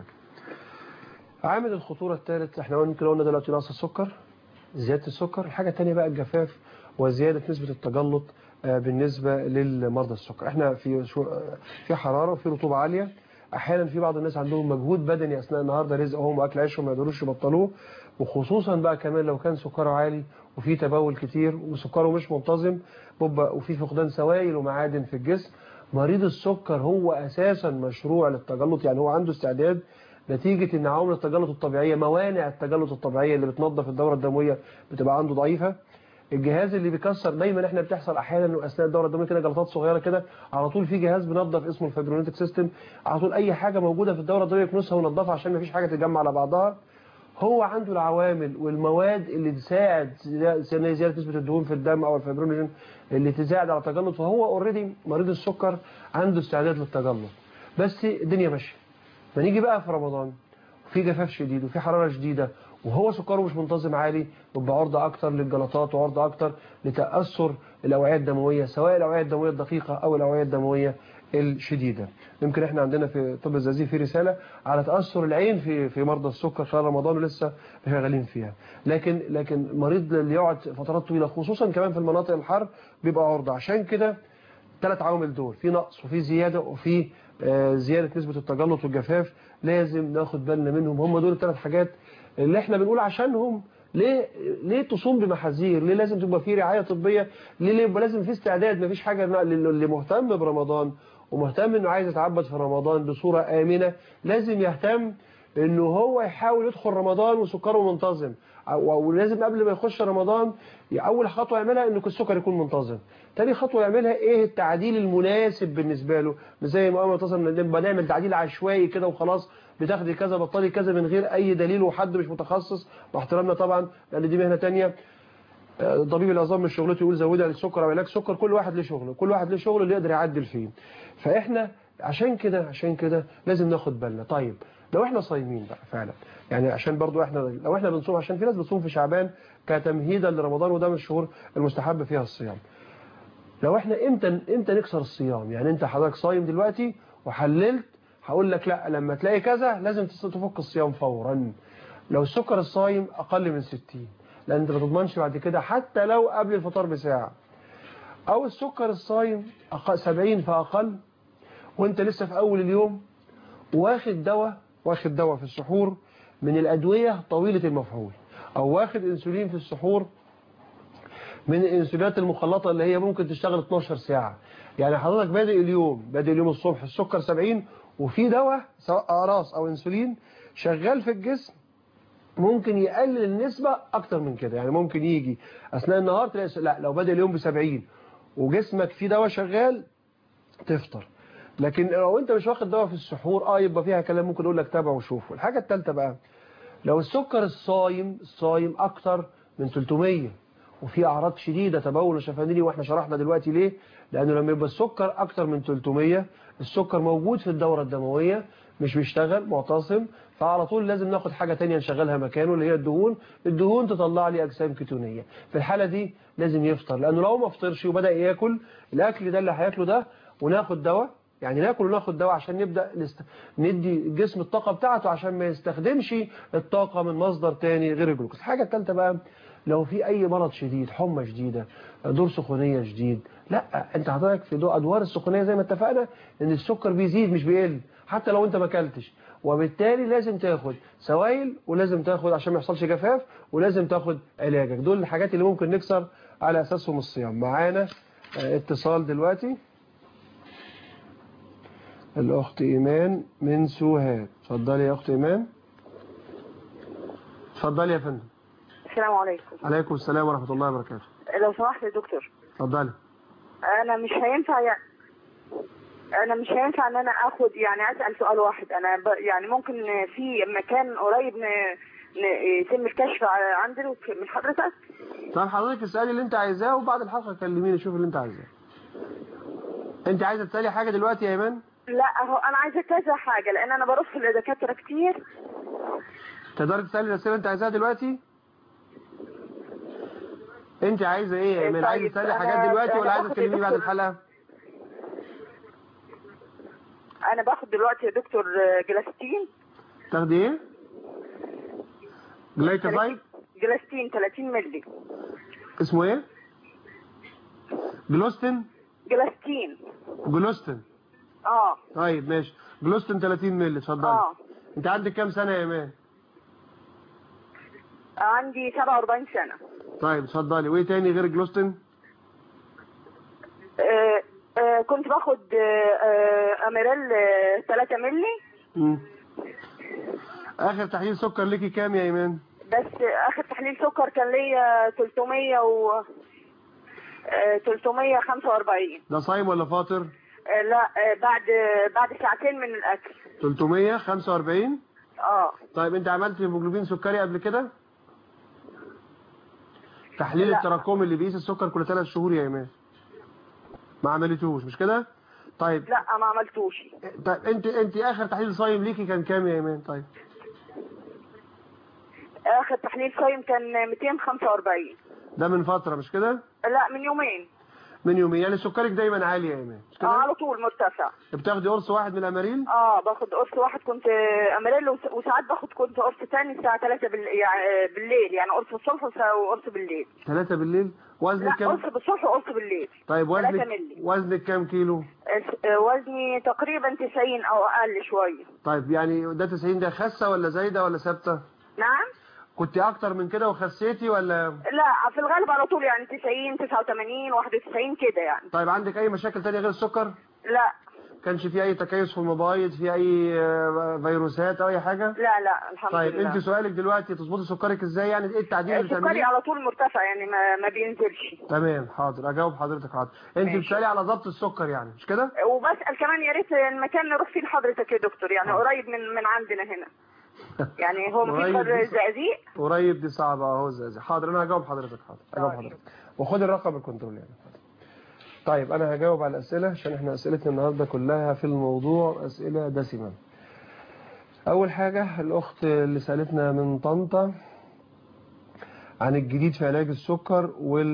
عامل الخطورة الثالث احنا يمكن قلنا دلوقتي نقص السكر زيادة السكر الحاجة الثانية بقى الجفاف وزيادة نسبة التجلط آه، بالنسبة للمرضى السكر احنا في شو آه، في حرارة وفي رطوبة عالية احيانا في بعض الناس عندهم مجهود بدني اثناء النهار ده رزقهم واكل عيشهم ما يقدروش يبطلوه وخصوصا بقى كمان لو كان سكره عالي وفي تبول كتير وسكره مش منتظم بيبقى وفي فقدان سوائل ومعادن في الجسم مريض السكر هو اساسا مشروع للتجلط يعني هو عنده استعداد نتيجة ان عوامل التجلط الطبيعية موانع التجلط الطبيعية اللي بتنظف الدورة الدموية بتبقى عنده ضعيفة الجهاز اللي بيكسر دايما احنا بتحصل احيانا اثناء الدوره الدمويه كده جلطات صغيره كده على طول في جهاز بنظف اسمه الفايبرونيتك سيستم على طول اي حاجه موجوده في الدوره الدمويه كنسها وننظفها عشان ما فيش حاجه تتجمع على بعضها هو عنده العوامل والمواد اللي تساعد زي زياده نسبه الدهون في الدم او الفايبرونيجين اللي تساعد على التجلط فهو اوريدي مريض السكر عنده استعداد للتجلط بس الدنيا ماشيه فنيجي بقى في رمضان في جفاف شديد وفي حرارة شديدة وهو سكره مش منتظم عالي يبقى عرضة أكتر للجلطات وعرضة أكتر لتأثر الأوعية الدموية سواء الأوعية الدموية الدقيقة أو الأوعية الدموية الشديدة يمكن احنا عندنا في طب الزقازيق في رسالة على تأثر العين في في مرضى السكر خلال رمضان ولسه شغالين فيها لكن لكن مريض اللي يقعد فترات طويلة خصوصا كمان في المناطق الحر بيبقى عرضة عشان كده ثلاث عوامل دول في نقص وفي زيادة وفي آه، زيادة نسبة التجلط والجفاف لازم ناخد بالنا منهم هم دول الثلاث حاجات اللي احنا بنقول عشانهم ليه ليه تصوم بمحاذير ليه لازم تبقى في رعاية طبية ليه ليه يبقى لازم في استعداد مفيش حاجة لل- اللي مهتم برمضان ومهتم انه عايز يتعبد في رمضان بصورة آمنة لازم يهتم انه هو يحاول يدخل رمضان وسكره منتظم و- ولازم قبل ما يخش رمضان اول خطوه يعملها انه السكر يكون منتظم تاني خطوه يعملها ايه التعديل المناسب بالنسبه له مش زي ما قلنا مثلا نبقى نعمل تعديل عشوائي كده وخلاص بتاخدي كذا بطلي كذا من غير اي دليل وحد مش متخصص مع احترامنا طبعا لان دي مهنه تانية آه، طبيب العظام مش شغلته يقول زودها للسكر او علاج سكر كل واحد له شغله كل واحد له شغله اللي يقدر يعدل فيه فاحنا عشان كده عشان كده لازم ناخد بالنا طيب لو احنا صايمين بقى فعلا يعني عشان برضو احنا لو احنا بنصوم عشان في ناس بتصوم في شعبان كتمهيدا لرمضان وده من الشهور المستحب فيها الصيام لو احنا امتى امتى نكسر الصيام يعني انت حضرتك صايم دلوقتي وحللت هقول لك لا لما تلاقي كذا لازم تفك الصيام فورا لو السكر الصايم اقل من 60 لان انت ما تضمنش بعد كده حتى لو قبل الفطار بساعه او السكر الصايم أق- 70 فاقل وانت لسه في اول اليوم واخد دواء واخد دواء في السحور من الادويه طويله المفعول او واخد انسولين في السحور من الانسولينات المخلطه اللي هي ممكن تشتغل 12 ساعه يعني حضرتك بادئ اليوم بادئ اليوم الصبح السكر 70 وفي دواء سواء اقراص او انسولين شغال في الجسم ممكن يقلل النسبة أكتر من كده يعني ممكن يجي أثناء النهار تلاقي لا لو بدأ اليوم ب 70 وجسمك فيه دواء شغال تفطر لكن لو أنت مش واخد دواء في السحور اه يبقى فيها كلام ممكن أقول لك تابع وشوف الحاجة الثالثة بقى لو السكر الصايم الصايم أكتر من 300 وفي أعراض شديدة تبول وشفانيلي وإحنا شرحنا دلوقتي ليه لأنه لما يبقى السكر أكتر من 300 السكر موجود في الدورة الدموية مش بيشتغل معتصم فعلى طول لازم ناخد حاجة تانية نشغلها مكانه اللي هي الدهون الدهون تطلع لي أجسام كيتونية في الحالة دي لازم يفطر لأنه لو ما فطرش وبدأ ياكل الأكل ده اللي هياكله ده وناخد دواء يعني ناكل وناخد دواء عشان نبدأ نست... ندي الجسم الطاقة بتاعته عشان ما يستخدمش الطاقة من مصدر تاني غير الجلوكوز الحاجة الثالثة بقى لو في أي مرض شديد حمى شديدة دور سخونية شديد لا انت حضرتك في دو أدوار السخونية زي ما اتفقنا ان السكر بيزيد مش بيقل حتى لو انت ما اكلتش وبالتالي لازم تاخد سوائل ولازم تاخد عشان ما يحصلش جفاف ولازم تاخد علاجك دول الحاجات اللي ممكن نكسر على أساسهم الصيام معانا اه، اتصال دلوقتي الأخت إيمان من سوهاج اتفضلي يا أخت إيمان اتفضلي يا فندم السلام عليكم عليكم السلام ورحمة الله وبركاته لو سمحت يا دكتور اتفضلي انا مش هينفع يعني انا مش هينفع ان انا اخد يعني اسال سؤال واحد انا ب... يعني ممكن في مكان قريب ن... ن... يتم الكشف ع- عندي من حضرتك طب حضرتك اسألي اللي انت عايزاه وبعد الحلقة كلميني شوف اللي انت عايزاه انت عايزة تسألي حاجة دلوقتي يا ايمان لا هو انا عايزه كذا حاجه لان انا بروح لدكاتره كتير تقدري تسألي الأسئلة اللي انت عايزاها دلوقتي انت عايزة ايه يا ايمان طيب، عايزة تسألي أنا- حاجات دلوقتي أنا ولا عايزة باخد يا تكلميني بعد دكتور- الحلقة انا باخد دلوقتي يا دكتور جلاستين تاخدي ايه جلايكوزايد جلاستين 30 مللي اسمه ايه جلوستين جلاستين جلوستين اه طيب ماشي جلوستين 30 مللي اتفضلي اه انت عندك كام سنة يا ايمان عندي 47 سنه طيب اتفضلي وايه تاني غير جلوستين آه، آه، كنت باخد آه، آه، اميرال آه، 3 مللي مم. اخر تحليل سكر ليكي كام يا ايمان بس اخر تحليل سكر كان ليا 300 و آه، 345 ده صايم ولا فاطر آه، لا آه، بعد بعد ساعتين من الاكل 345 اه طيب انت عملت هيموجلوبين سكري قبل كده تحليل لا. التراكمي اللي بيقيس السكر كل ثلاث شهور يا ايمان ما عملتوش مش كده طيب لا ما عملتوش طيب انت انت اخر تحليل صايم ليكي كان كام يا ايمان طيب اخر تحليل صايم كان 245 ده من فترة مش كده لا من يومين من يومين يعني سكرك دايما عالي يا ايمان مش اه كده على طول مرتفع بتاخدي قرص واحد من الاماريل اه باخد قرص واحد كنت آه، اميريل وس- وساعات باخد كنت قرص تاني الساعه 3 بال... يعني آه، بالليل يعني قرص الصبح وس- وقرص بالليل ثلاثة بالليل لا وزنك كام قرص بالصبح وقرص بالليل طيب 3 وزنك مللي وزنك كام كيلو آه، آه، وزني تقريبا 90 او اقل شويه طيب يعني ده 90 ده خاسة ولا زايدة ولا ثابتة نعم كنت اكتر من كده وخسيتي ولا لا في الغالب على طول يعني 90 89 91 كده يعني طيب عندك اي مشاكل تانية غير السكر لا كانش في اي تكيس في المبايض في اي آه، فيروسات او اي حاجه لا لا الحمد طيب لله انت سؤالك دلوقتي تظبطي سكرك ازاي يعني ايه التعديل اللي سكري بتعمليه على طول مرتفع يعني ما, ما بينزلش تمام حاضر اجاوب حضرتك حاضر انت ماشي. بتسالي على ضبط السكر يعني مش كده وبسأل كمان يا ريت المكان نروح فيه لحضرتك يا دكتور يعني قريب من من عندنا هنا يعني هو قريب مفيش دي- زقازيق قريب دي صعبه اهو زي زي. حاضر انا هجاوب حضرتك حاضر هجاوب طيب. حضرتك وخد الرقم الكنترول يعني طيب انا هجاوب على الاسئله عشان احنا اسئلتنا النهارده كلها في الموضوع اسئله دسمه اول حاجه الاخت اللي سالتنا من طنطا عن الجديد في علاج السكر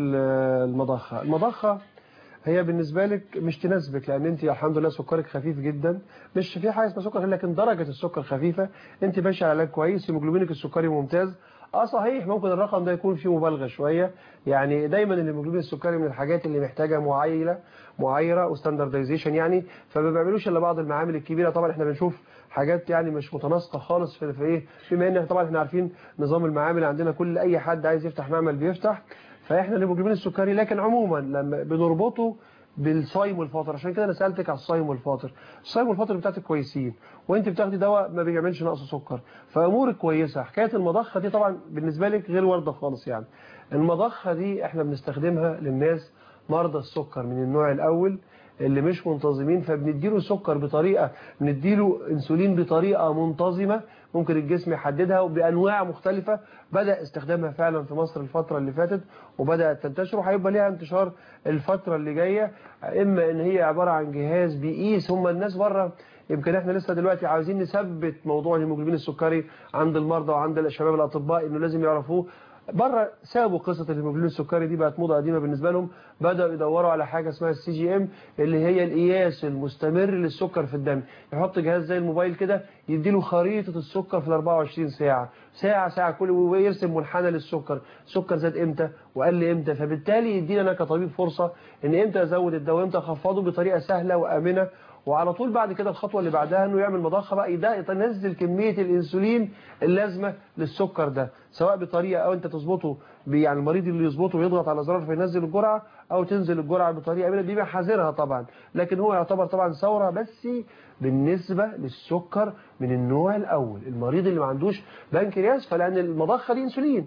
والمضخه المضخه هي بالنسبة لك مش تناسبك لأن أنت الحمد لله سكرك خفيف جدا مش في حاجة اسمها سكر لكن درجة السكر خفيفة أنت ماشي على علاج كويس هيموجلوبينك السكري ممتاز اه صحيح ممكن الرقم ده يكون فيه مبالغة شوية يعني دايما الهيموجلوبين السكري من الحاجات اللي محتاجة معايلة معايرة وستاندردايزيشن يعني فما بيعملوش الا بعض المعامل الكبيرة طبعا احنا بنشوف حاجات يعني مش متناسقة خالص في في ايه بما ان طبعا احنا عارفين نظام المعامل عندنا كل اي حد عايز يفتح معمل بيفتح فاحنا الهيموجلوبين السكري لكن عموما لما بنربطه بالصايم والفاطر عشان كده انا سالتك على الصايم والفاطر الصايم والفاطر بتاعتك كويسين وانت بتاخدي دواء ما بيعملش نقص سكر فامورك كويسه حكايه المضخه دي طبعا بالنسبه لك غير وارده خالص يعني المضخه دي احنا بنستخدمها للناس مرضى السكر من النوع الاول اللي مش منتظمين فبنديله سكر بطريقه بنديله انسولين بطريقه منتظمه ممكن الجسم يحددها وبانواع مختلفه بدا استخدامها فعلا في مصر الفتره اللي فاتت وبدات تنتشر وهيبقى ليها انتشار الفتره اللي جايه اما ان هي عباره عن جهاز بيقيس هم الناس بره يمكن احنا لسه دلوقتي عاوزين نثبت موضوع الهيموجلوبين السكري عند المرضى وعند الشباب الاطباء انه لازم يعرفوه بره سابوا قصة الهيموجلوبين السكري دي بقت موضة قديمة بالنسبة لهم بدأوا يدوروا على حاجة اسمها السي جي ام اللي هي القياس المستمر للسكر في الدم يحط جهاز زي الموبايل كده يديله خريطة السكر في ال 24 ساعة ساعة ساعة كل ويرسم منحنى للسكر السكر زاد امتى وقل امتى فبالتالي يدينا انا كطبيب فرصة ان امتى ازود الدواء امتى اخفضه بطريقة سهلة وامنة وعلى طول بعد كده الخطوة اللي بعدها انه يعمل مضخة بقى يدا- ينزل كمية الانسولين اللازمة للسكر ده سواء بطريقة او انت تظبطه ب- يعني المريض اللي يظبطه ويضغط على زرار فينزل الجرعة او تنزل الجرعة بطريقة امنة دي محاذرها طبعا لكن هو يعتبر طبعا ثورة بس بالنسبة للسكر من النوع الاول المريض اللي ما عندوش بنكرياس فلان المضخة دي انسولين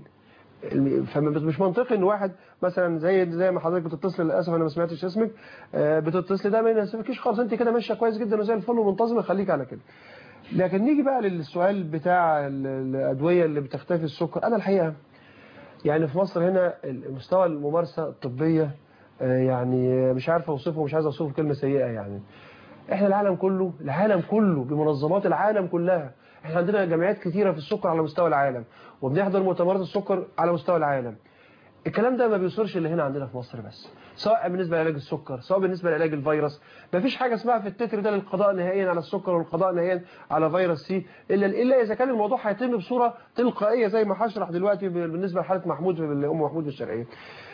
فمش منطقي ان واحد مثلا زي زي ما حضرتك بتتصل للاسف انا ما سمعتش اسمك آه، بتتصل ده ما يناسبكيش خالص انت كده ماشيه كويس جدا وزي الفل ومنتظمه خليك على كده لكن نيجي بقى للسؤال بتاع ال- الادويه اللي بتختفي السكر انا الحقيقه يعني في مصر هنا مستوى الممارسه الطبيه آه، يعني مش عارف اوصفه مش عايز اوصفه كلمه سيئه يعني احنا العالم كله العالم كله بمنظمات العالم كلها احنا عندنا جمعيات كتيرة في السكر على مستوى العالم وبنحضر مؤتمرات السكر على مستوى العالم الكلام ده ما بيوصلش اللي هنا عندنا في مصر بس سواء بالنسبة لعلاج السكر سواء بالنسبة لعلاج الفيروس ما فيش حاجة اسمها في التتر ده للقضاء نهائيا على السكر والقضاء نهائيا على فيروس سي إلا, إلا إذا كان الموضوع هيتم بصورة تلقائية زي ما هشرح دلوقتي بالنسبة لحالة محمود في أم محمود في الشرقية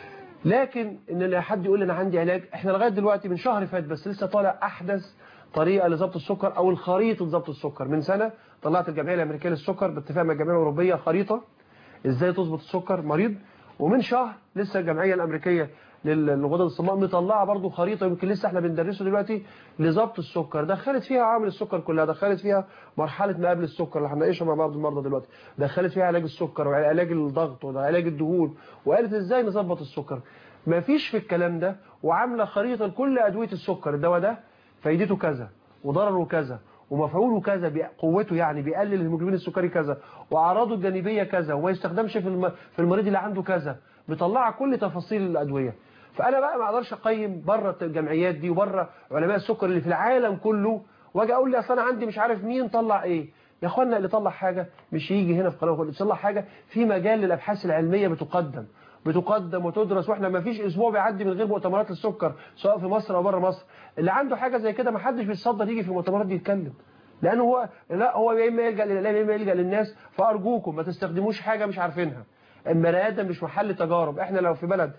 لكن ان لا حد يقول انا عندي علاج احنا لغايه دلوقتي من شهر فات بس لسه طالع احدث طريقه لضبط السكر او الخريطه ضبط السكر من سنه طلعت الجمعيه الامريكيه للسكر باتفاق مع الجمعيه الاوروبيه خريطه ازاي تظبط السكر مريض ومن شهر لسه الجمعيه الامريكيه لل- للغدد الصماء مطلعه برضو خريطه يمكن لسه احنا بندرسه دلوقتي لضبط السكر دخلت فيها عوامل السكر كلها دخلت فيها مرحله ما قبل السكر اللي هنناقشها مع بعض المرضى دلوقتي دخلت فيها علاج السكر وعلاج الضغط وعلاج الدهون وقالت ازاي نظبط السكر ما فيش في الكلام ده وعامله خريطه لكل ادويه السكر الدواء ده فايدته كذا وضرره كذا ومفعوله كذا بي- قوته يعني بيقلل الهيموجلوبين السكري كذا واعراضه الجانبيه كذا وما يستخدمش في الم... في المريض اللي عنده كذا بيطلع كل تفاصيل الادويه فانا بقى ما اقدرش اقيم بره الجمعيات دي وبره علماء السكر اللي في العالم كله واجي اقول لي اصل انا عندي مش عارف مين طلع ايه يا اخوانا اللي طلع حاجه مش يجي هنا في قناه اللي طلع حاجه في مجال للابحاث العلميه بتقدم بتقدم وتدرس واحنا ما فيش اسبوع بيعدي من غير مؤتمرات السكر سواء في مصر او بره مصر اللي عنده حاجه زي كده ما حدش بيتصدر يجي في المؤتمرات دي يتكلم لانه هو لا هو يا اما يلجا للاعلام يا اما يلجا للناس فارجوكم ما تستخدموش حاجه مش عارفينها البني ادم مش محل تجارب احنا لو في بلد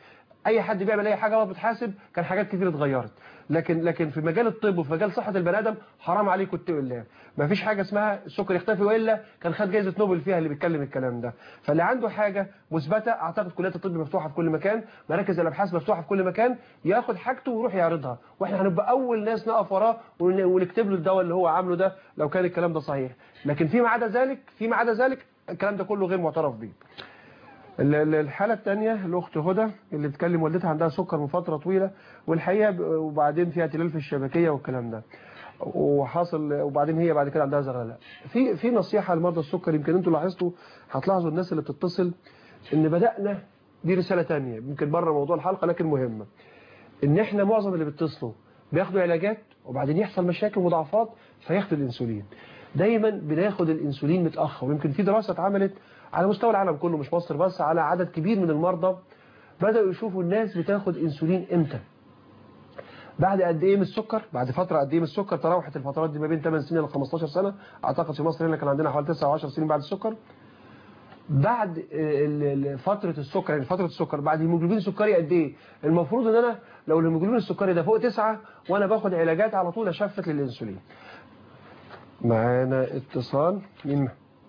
اي حد بيعمل اي حاجه وهو بتحاسب كان حاجات كتير اتغيرت لكن لكن في مجال الطب وفي مجال صحه البني ادم حرام عليكم اتقوا الله ما فيش حاجه اسمها السكر يختفي والا كان خد جائزه نوبل فيها اللي بيتكلم الكلام ده فاللي عنده حاجه مثبته اعتقد كليات الطب مفتوحه في كل مكان مراكز الابحاث مفتوحه في كل مكان ياخد حاجته ويروح يعرضها واحنا هنبقى اول ناس نقف وراه ون- ونكتب له الدواء اللي هو عامله ده لو كان الكلام ده صحيح لكن فيما عدا ذلك فيما عدا ذلك الكلام ده كله غير معترف به ال- ال- الحالة الثانية الأخت هدى اللي بتكلم والدتها عندها سكر من فترة طويلة والحقيقة ب- وبعدين فيها تلال في الشبكية والكلام ده وحاصل وبعدين هي بعد كده عندها زغلله في في نصيحة لمرضى السكر يمكن انتوا لاحظتوا هتلاحظوا الناس اللي بتتصل ان بدأنا دي رسالة تانية يمكن بره موضوع الحلقة لكن مهمة ان احنا معظم اللي بيتصلوا بياخدوا علاجات وبعدين يحصل مشاكل ومضاعفات فياخدوا الانسولين دايما بناخد الانسولين متاخر ويمكن في دراسه اتعملت على مستوى العالم كله مش مصر بس على عدد كبير من المرضى بداوا يشوفوا الناس بتاخد انسولين امتى بعد قد ايه من السكر بعد فتره قد ايه من السكر تراوحت الفترات دي ما بين 8 سنين ل 15 سنه اعتقد في مصر هنا كان عندنا حوالي 9 و10 سنين بعد السكر بعد ال- ال- فترة السكر يعني فترة السكر بعد الهيموجلوبين السكري قد ايه المفروض ان انا لو الهيموجلوبين السكري ده فوق تسعة وانا باخد علاجات على طول اشفت للانسولين معانا اتصال من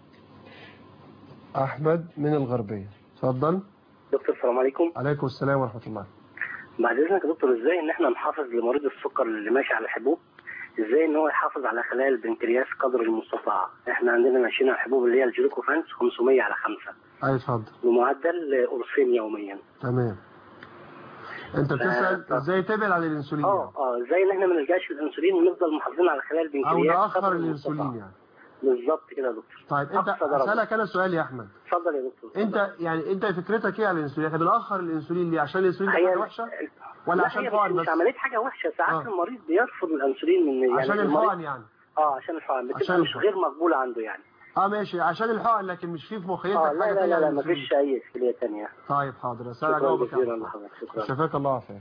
احمد من الغربية اتفضل دكتور السلام عليكم عليكم السلام ورحمة الله بعد اذنك يا دكتور ازاي ان احنا نحافظ لمريض السكر اللي ماشي على حبوب ازاي ان هو يحافظ على خلايا البنكرياس قدر المستطاع احنا عندنا ماشيين على الحبوب اللي هي الجلوكوفانس 500 على 5 اي اتفضل بمعدل قرصين يوميا تمام انت بتسأل ازاي تبعد عن الانسولين اه اه ازاي ان احنا ما نلجاش للانسولين ونفضل محافظين على خلايا او البنكرياس نأخر قدر الانسولين المستطاع. يعني بالظبط كده يا دكتور طيب انت أقصى درجة. اسالك انا سؤال يا احمد اتفضل يا دكتور انت يعني انت فكرتك ايه على الانسولين احنا بنأخر الانسولين ليه عشان الانسولين ده هي- حاجه وحشه ولا لا، عشان هي حقن مش بس عمليه حاجه وحشه ساعات آه. المريض بيرفض الانسولين من يعني عشان المريض- الحقن يعني اه عشان الحقن عشان بتبقى مش الحقن. غير مقبوله عنده يعني اه ماشي عشان الحقن لكن مش في في مخيلتك اه حاجه لا لا تانية لا, عن لا الانسولين. مفيش اي اشكاليه ثانيه طيب حاضر اسالك شكرا جاوبك جزيلا على لحضرتك شكرا شفاك الله عافاك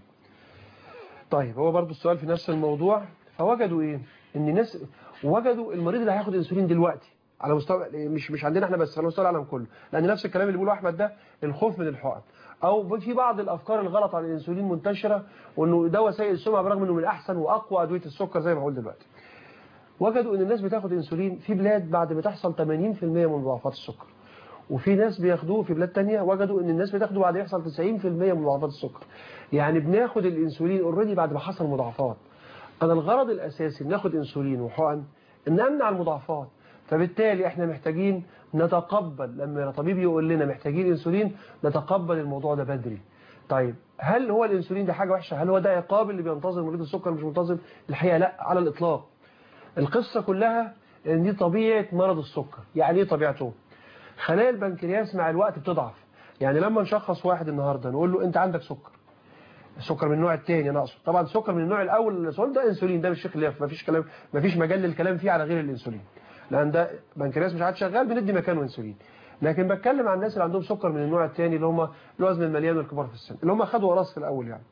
طيب هو برضو السؤال في نفس الموضوع فوجدوا ايه ان الناس وجدوا المريض اللي هياخد انسولين دلوقتي على مستوى مش مش عندنا احنا بس على مستوى العالم كله لان نفس الكلام اللي بيقوله احمد ده الخوف من الحقن او في بعض الافكار الغلط عن الانسولين منتشره وانه دواء سيء السمعه برغم انه من احسن واقوى ادويه السكر زي ما بقول دلوقتي وجدوا ان الناس بتاخد انسولين في بلاد بعد ما تحصل 80% من مضاعفات السكر وفي ناس بياخدوه في بلاد تانية وجدوا ان الناس بتاخده بعد يحصل 90% من مضاعفات السكر يعني بناخد الانسولين اوريدي بعد ما حصل مضاعفات انا الغرض الاساسي ان ناخد انسولين وحقن ان امنع المضاعفات فبالتالي احنا محتاجين نتقبل لما طبيب يقول لنا محتاجين انسولين نتقبل الموضوع ده بدري طيب هل هو الانسولين ده حاجه وحشه هل هو ده عقاب اللي بينتظر مريض السكر مش منتظم الحقيقه لا على الاطلاق القصه كلها ان دي طبيعه مرض السكر يعني ايه طبيعته خلايا البنكرياس مع الوقت بتضعف يعني لما نشخص واحد النهارده نقول له انت عندك سكر السكر من النوع الثاني انا اقصد طبعا السكر من النوع الاول الانسولين ده انسولين ده مش خلاف مفيش كلام مفيش مجال للكلام فيه على غير الانسولين لان ده بنكرياس مش عاد شغال بندي مكانه انسولين لكن بتكلم عن الناس اللي عندهم سكر من النوع الثاني اللي هم الوزن المليان والكبار في السن اللي هم خدوا وراث في الاول يعني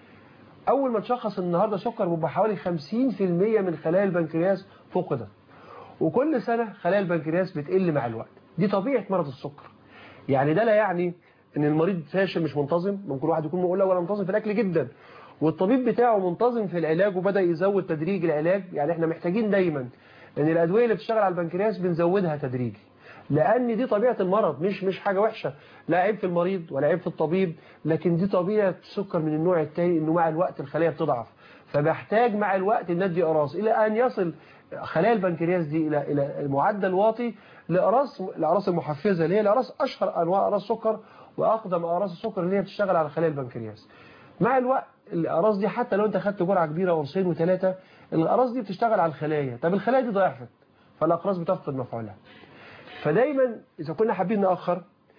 اول ما تشخص النهارده سكر بيبقى حوالي 50% من خلايا البنكرياس فقدت وكل سنه خلايا البنكرياس بتقل مع الوقت دي طبيعه مرض السكر يعني ده لا يعني ان المريض فاشل مش منتظم ممكن واحد يكون مقول ولا منتظم في الاكل جدا والطبيب بتاعه منتظم في العلاج وبدا يزود تدريج العلاج يعني احنا محتاجين دايما ان الادويه اللي بتشتغل على البنكرياس بنزودها تدريجي لان دي طبيعه المرض مش مش حاجه وحشه لا عيب في المريض ولا عيب في الطبيب لكن دي طبيعه السكر من النوع الثاني انه مع الوقت الخلايا بتضعف فبحتاج مع الوقت ان ندي اقراص الى ان يصل خلايا البنكرياس دي الى الى معدل واطي لاقراص الاقراص المحفزه اللي هي الاقراص اشهر انواع اقراص السكر واقدم اقراص السكر اللي هي بتشتغل على خلايا البنكرياس مع الوقت الاقراص دي حتى لو انت خدت جرعه كبيره قرصين وثلاثه الاقراص دي بتشتغل على الخلايا طب الخلايا دي ضعفت فالاقراص بتفقد مفعولها فدايما اذا كنا حابين ناخر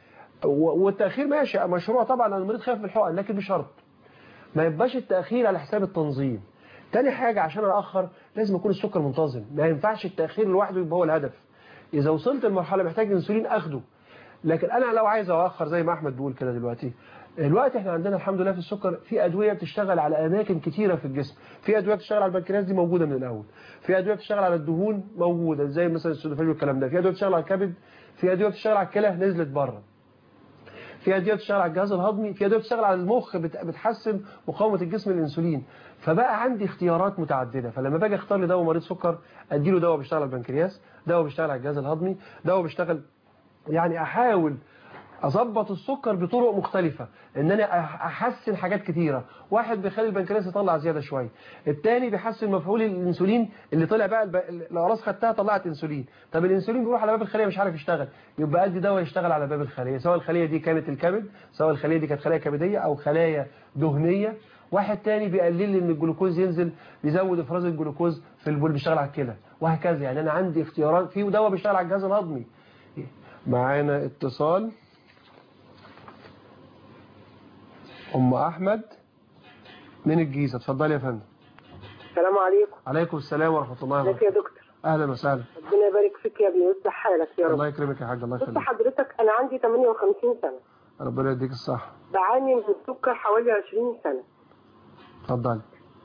و- والتاخير ماشي مشروع طبعا انا المريض خايف من الحقن لكن بشرط ما يبقاش التاخير على حساب التنظيم تاني حاجه عشان ااخر لازم يكون السكر منتظم ما ينفعش التاخير لوحده يبقى هو الهدف اذا وصلت لمرحله محتاج انسولين اخده لكن انا لو عايز اخر زي ما احمد بيقول كده دلوقتي دلوقتي احنا عندنا الحمد لله في السكر في ادويه بتشتغل على اماكن كتيره في الجسم في ادويه بتشتغل على البنكرياس دي موجوده من الاول في ادويه بتشتغل على الدهون موجوده زي مثلا السودوفيل والكلام ده في ادويه بتشتغل على الكبد في ادويه بتشتغل على الكلى نزلت بره في ادويه بتشتغل على الجهاز الهضمي في ادويه بتشتغل على المخ بت- بتحسن مقاومه الجسم للانسولين فبقى عندي اختيارات متعدده فلما باجي اختار لي دواء مريض سكر اديله دواء بيشتغل على البنكرياس دواء بيشتغل على الجهاز الهضمي دواء بيشتغل يعني احاول اظبط السكر بطرق مختلفة ان انا أح- احسن حاجات كتيرة واحد بيخلي البنكرياس يطلع زيادة شوية التاني بيحسن مفعول الانسولين اللي طلع بقى الب... الاقراص خدتها طلعت انسولين طب الانسولين بيروح على باب الخلية مش عارف يشتغل يبقى ادي دواء يشتغل على باب الخلية سواء الخلية دي كانت الكبد سواء الخلية دي كانت خلايا كبدية او خلايا دهنية واحد تاني بيقلل لي ان الجلوكوز ينزل بيزود افراز الجلوكوز في البول بيشتغل على الكلى وهكذا يعني انا عندي اختيارات في دواء بيشتغل على الجهاز الهضمي معانا اتصال ام احمد من الجيزه اتفضلي يا فندم السلام عليكم عليكم السلام ورحمه الله ازيك وبركاته يا دكتور اهلا وسهلا ربنا يبارك فيك يا ابني ويصلح حالك يا رب الله يكرمك يا حاج الله بص يخليك حضرتك انا عندي 58 سنه ربنا يديك الصحه بعاني من السكر حوالي 20 سنه اتفضلي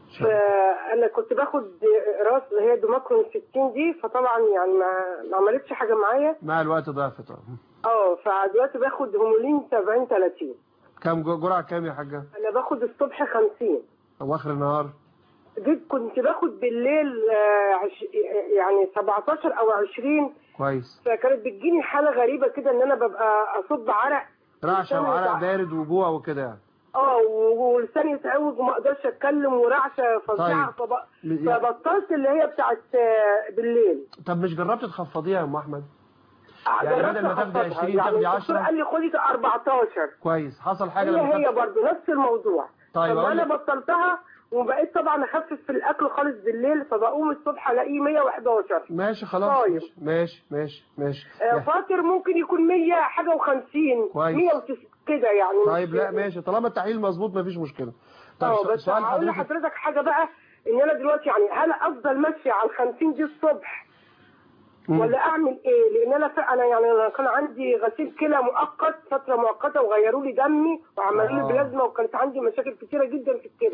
فانا كنت باخد راس اللي هي دوماكرون 60 دي فطبعا يعني ما, ما عملتش حاجه معايا مع الوقت ضعفت اه اه فدلوقتي باخد هومولين 70 30 كام جو- جرعه كام يا حاجه انا باخد الصبح 50 او اخر النهار جيت كنت باخد بالليل آه، عش... يعني 17 او 20 كويس فكانت بتجيني حاله غريبه كده ان انا ببقى اصب عرق رعشه لساني وعرق يتع- بارد وجوع وكده يعني اه و- ولساني يتعوج وما اقدرش اتكلم ورعشه فظيعه طيب. فب... يعني- فبطلت اللي هي بتاعت آه، بالليل طب مش جربت تخفضيها يا ام احمد يعني جربت بدل ما تاخدي أخفضها. 20 يعني تاخدي الدكتور 10 قال لي خدي 14 كويس حصل حاجه هي لما هي خدت برضه نفس الموضوع طيب طب أقول انا لك- بطلتها وبقيت طبعا اخفف في الاكل خالص بالليل فبقوم الصبح الاقيه 111 ماشي خلاص طيب. ماشي ماشي ماشي ماشي آه، يعني- فاطر ممكن يكون 100 حاجه و50 كويس. 190 كده يعني طيب لا ماشي طالما التحليل مظبوط مفيش مشكله طب اه سؤال- بس سؤال هقول حضرتك لحضرتك حاجه بقى ان انا دلوقتي يعني هل افضل ماشيه على ال 50 دي الصبح مم. ولا اعمل ايه لان انا ف... انا يعني أنا كان عندي غسيل كلى مؤقت فتره مؤقته وغيروا لي دمي وعملوا لي آه. بلازما وكانت عندي مشاكل كتيره جدا في الكلى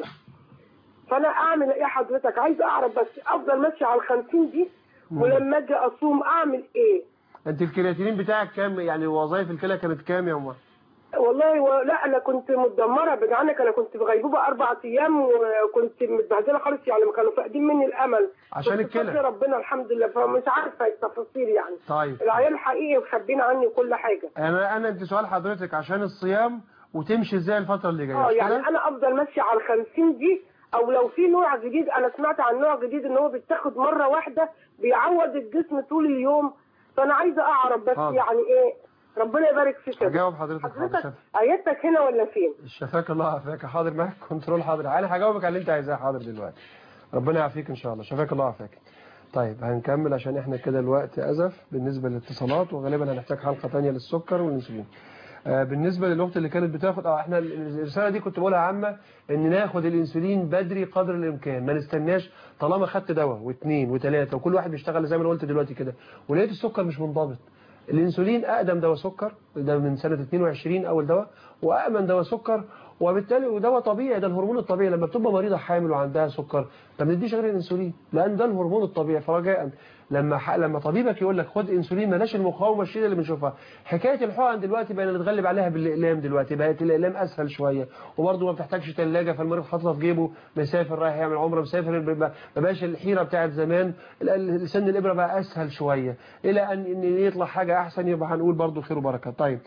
فانا اعمل ايه حضرتك عايز اعرف بس افضل ماشيه على ال 50 دي ولما اجي اصوم اعمل ايه انت الكرياتينين بتاعك كام يعني وظائف الكلى كانت كام يا ام أحمد؟ والله و... لا انا كنت متدمره بجعنك انا كنت في غيبوبه اربع ايام وكنت متبهدله خالص يعني كانوا فاقدين مني الامل عشان كنت الكلى. فاكرة ربنا الحمد لله فمش عارفه التفاصيل يعني طيب العيال حقيقي مخبين عني كل حاجه انا انا انت سؤال حضرتك عشان الصيام وتمشي ازاي الفتره اللي جايه اه مش يعني كده؟ انا افضل ماشيه على ال 50 دي او لو في نوع جديد انا سمعت عن نوع جديد ان هو بيتاخد مره واحده بيعوض الجسم طول اليوم فانا عايزه اعرف بس حاضر. يعني ايه ربنا يبارك فيك يا هجاوب حضرتك حاضر حضرتك شاف عيادتك هنا ولا فين؟ شفاك الله عافاك حاضر معاك كنترول حاضر انا هجاوبك على اللي انت عايزاه حاضر دلوقتي ربنا يعافيك ان شاء الله شفاك الله عافاك طيب هنكمل عشان احنا كده الوقت ازف بالنسبه للاتصالات وغالبا هنحتاج حلقه ثانيه للسكر والانسولين آه، بالنسبه للاخت اللي كانت بتاخد اه احنا الرساله دي كنت بقولها عامه ان ناخد الانسولين بدري قدر الامكان ما نستناش طالما خدت دواء واثنين وثلاثه وكل واحد بيشتغل زي ما انا قلت دلوقتي كده ولقيت السكر مش منضبط الانسولين اقدم دواء سكر ده من سنه 22 اول دواء وامن دواء سكر وبالتالي ودواء طبيعي ده الهرمون الطبيعي لما بتبقى مريضه حامل وعندها سكر ما بنديش غير الانسولين لان ده الهرمون الطبيعي فرجاء لما ح... لما طبيبك يقول لك خد انسولين بلاش المقاومه الشديده اللي بنشوفها حكايه الحقن دلوقتي بقينا نتغلب عليها بالاقلام دلوقتي بقت الاقلام اسهل شويه وبرده ما بتحتاجش ثلاجه فالمريض حاططها في جيبه مسافر رايح يعمل عمره مسافر ما بقاش الحيره بتاعت زمان ال- سن الابره بقى اسهل شويه الى ان ان يطلع حاجه احسن يبقى هنقول برده خير وبركه طيب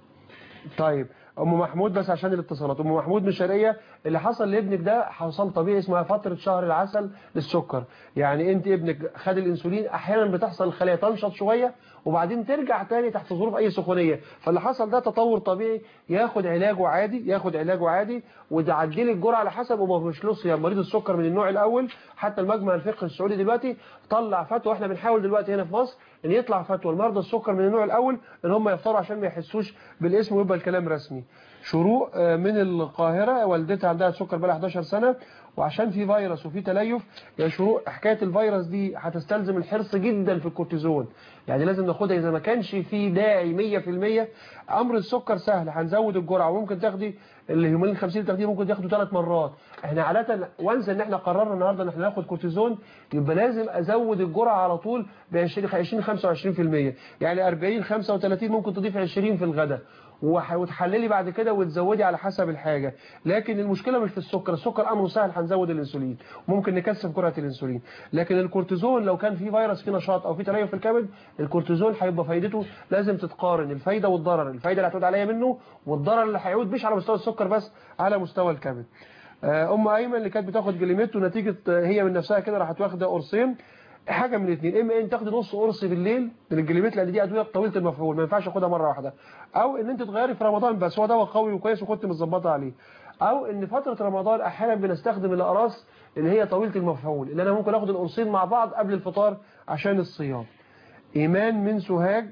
طيب ام محمود بس عشان الاتصالات ام محمود من الشرقيه اللي حصل لابنك ده حصل طبيعي اسمها فتره شهر العسل للسكر يعني انت ابنك خد الانسولين احيانا بتحصل الخلايا تنشط شويه وبعدين ترجع تاني تحت ظروف اي سخونيه فاللي حصل ده تطور طبيعي ياخد علاجه عادي ياخد علاجه عادي وتعدلي الجرعه على حسب وما مش له صيام مريض السكر من النوع الاول حتى المجمع الفقهي السعودي دلوقتي طلع فتوى احنا بنحاول دلوقتي هنا في مصر ان يطلع فتوى لمرضى السكر من النوع الاول ان هم يفطروا عشان ما يحسوش بالاسم ويبقى الكلام رسمي شروق آه، من القاهرة والدتها عندها سكر بقى 11 سنة وعشان في فيروس وفي تليف يا شروق حكاية الفيروس دي هتستلزم الحرص جدا في الكورتيزون يعني لازم ناخدها إذا ما كانش في داعي 100% أمر السكر سهل هنزود الجرعة وممكن تاخدي الهيومين الخمسين اللي تاخديه ممكن تاخده ثلاث مرات احنا عادة وانسى ان احنا قررنا النهارده ان احنا ناخد كورتيزون يبقى لازم ازود الجرعة على طول ب 20 20 25% يعني 40 35 ممكن تضيف 20 في الغداء وح- وتحللي بعد كده وتزودي على حسب الحاجة لكن المشكلة مش في السكر السكر أمره سهل هنزود الأنسولين ممكن نكثف جرعة الأنسولين لكن الكورتيزون لو كان في فيروس فيه نشاط أو في تليف في الكبد الكورتيزون هيبقى فايدته لازم تتقارن الفايدة والضرر الفايدة اللي هتعود عليا منه والضرر اللي هيعود مش على مستوى السكر بس على مستوى الكبد آه، ام ايمن اللي كانت بتاخد جليميت ونتيجه آه، هي من نفسها كده راحت واخده قرصين حاجه من الاثنين اما ان تاخدي نص قرص بالليل من الجليميت لان دي ادويه طويله المفعول ما ينفعش اخدها مره واحده او ان انت تغيري في رمضان بس هو دواء قوي وكويس وكنت متظبطه عليه او ان فتره رمضان احيانا بنستخدم الاقراص اللي هي طويله المفعول اللي انا ممكن اخد القرصين مع بعض قبل الفطار عشان الصيام ايمان من سوهاج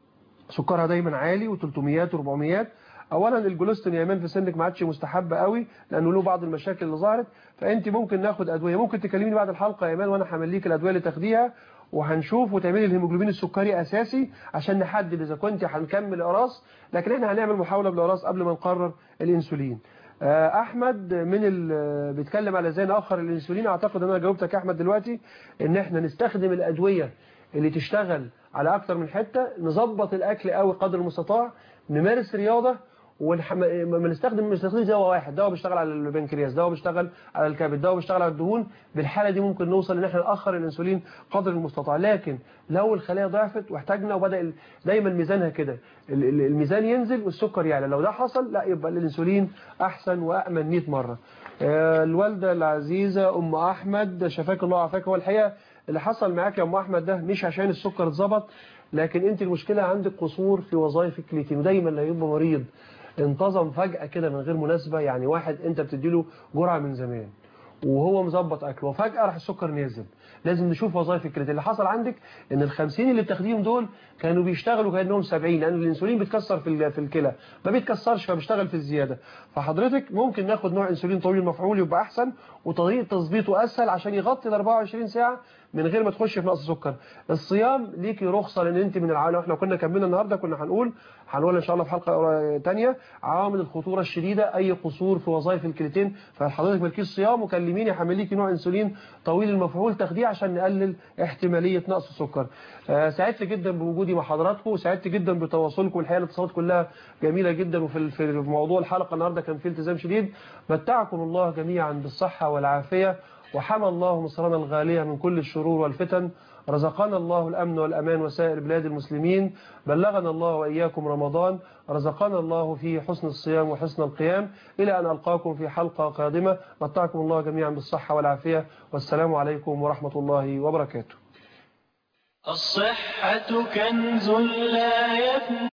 سكرها دايما عالي و300 و400 اولا الجلوستين يا ايمان في سنك ما عادش مستحب قوي لانه له بعض المشاكل اللي ظهرت فانت ممكن ناخد ادويه ممكن تكلميني بعد الحلقه يا ايمان وانا همليك الادويه اللي تاخديها وهنشوف وتعملي الهيموجلوبين السكري اساسي عشان نحدد اذا كنت هنكمل قراص لكن احنا هنعمل محاوله بالقراص قبل ما نقرر الانسولين آه، احمد من ال- بيتكلم على ازاي ناخر الانسولين اعتقد ان انا جاوبتك يا احمد دلوقتي ان احنا نستخدم الادويه اللي تشتغل على اكتر من حته نظبط الاكل قوي قدر المستطاع نمارس رياضه ونح... ما ما نستخدم ما نستخدمش دواء واحد دواء بيشتغل على البنكرياس دواء بيشتغل على الكبد دواء بيشتغل على الدهون بالحاله دي ممكن نوصل ان احنا ناخر الانسولين قدر المستطاع لكن لو الخلايا ضعفت واحتاجنا وبدا ال- دايما ميزانها كده ال- ال- الميزان ينزل والسكر يعلى لو ده حصل لا يبقى الانسولين احسن وامن 100 مره آه، الوالده العزيزه ام احمد شفاك الله وعافاك هو الحقيقه اللي حصل معاك يا ام احمد ده مش عشان السكر اتظبط لكن انت المشكله عندك قصور في وظائف الكليتين ودايما لما يبقى مريض انتظم فجأة كده من غير مناسبة يعني واحد انت بتديله جرعة من زمان وهو مظبط اكله وفجأة راح السكر نازل لازم نشوف وظائف الكليتين اللي حصل عندك ان ال 50 اللي بتاخديهم دول كانوا بيشتغلوا كانهم 70 لان الانسولين بيتكسر في ال- في الكلى ما بيتكسرش فبيشتغل في الزياده فحضرتك ممكن ناخد نوع انسولين طويل المفعول يبقى احسن وطريقه تظبيطه اسهل عشان يغطي ال 24 ساعه من غير ما تخش في نقص سكر الصيام ليكي رخصه لان انت من العالم احنا كنا كملنا النهارده كنا هنقول هنقول ان شاء الله في حلقه ثانيه عوامل الخطوره الشديده اي قصور في وظائف الكليتين فحضرتك مالكيش صيام وكلميني هعمل ليكي نوع انسولين طويل المفعول تاخديه عشان نقلل احتماليه نقص السكر آه، سعدت جدا بوجودي مع حضراتكم وسعدت جدا بتواصلكم الحقيقه الاتصالات كلها جميله جدا وفي ال- في موضوع الحلقه النهارده كان في التزام شديد متعكم الله جميعا بالصحه والعافيه وحمى الله مصرنا الغاليه من كل الشرور والفتن رزقنا الله الأمن والأمان وسائر بلاد المسلمين بلغنا الله وإياكم رمضان رزقنا الله فيه حسن الصيام وحسن القيام إلى أن ألقاكم في حلقة قادمة متعكم الله جميعا بالصحة والعافية والسلام عليكم ورحمة الله وبركاته الصحة كنز لا يفنى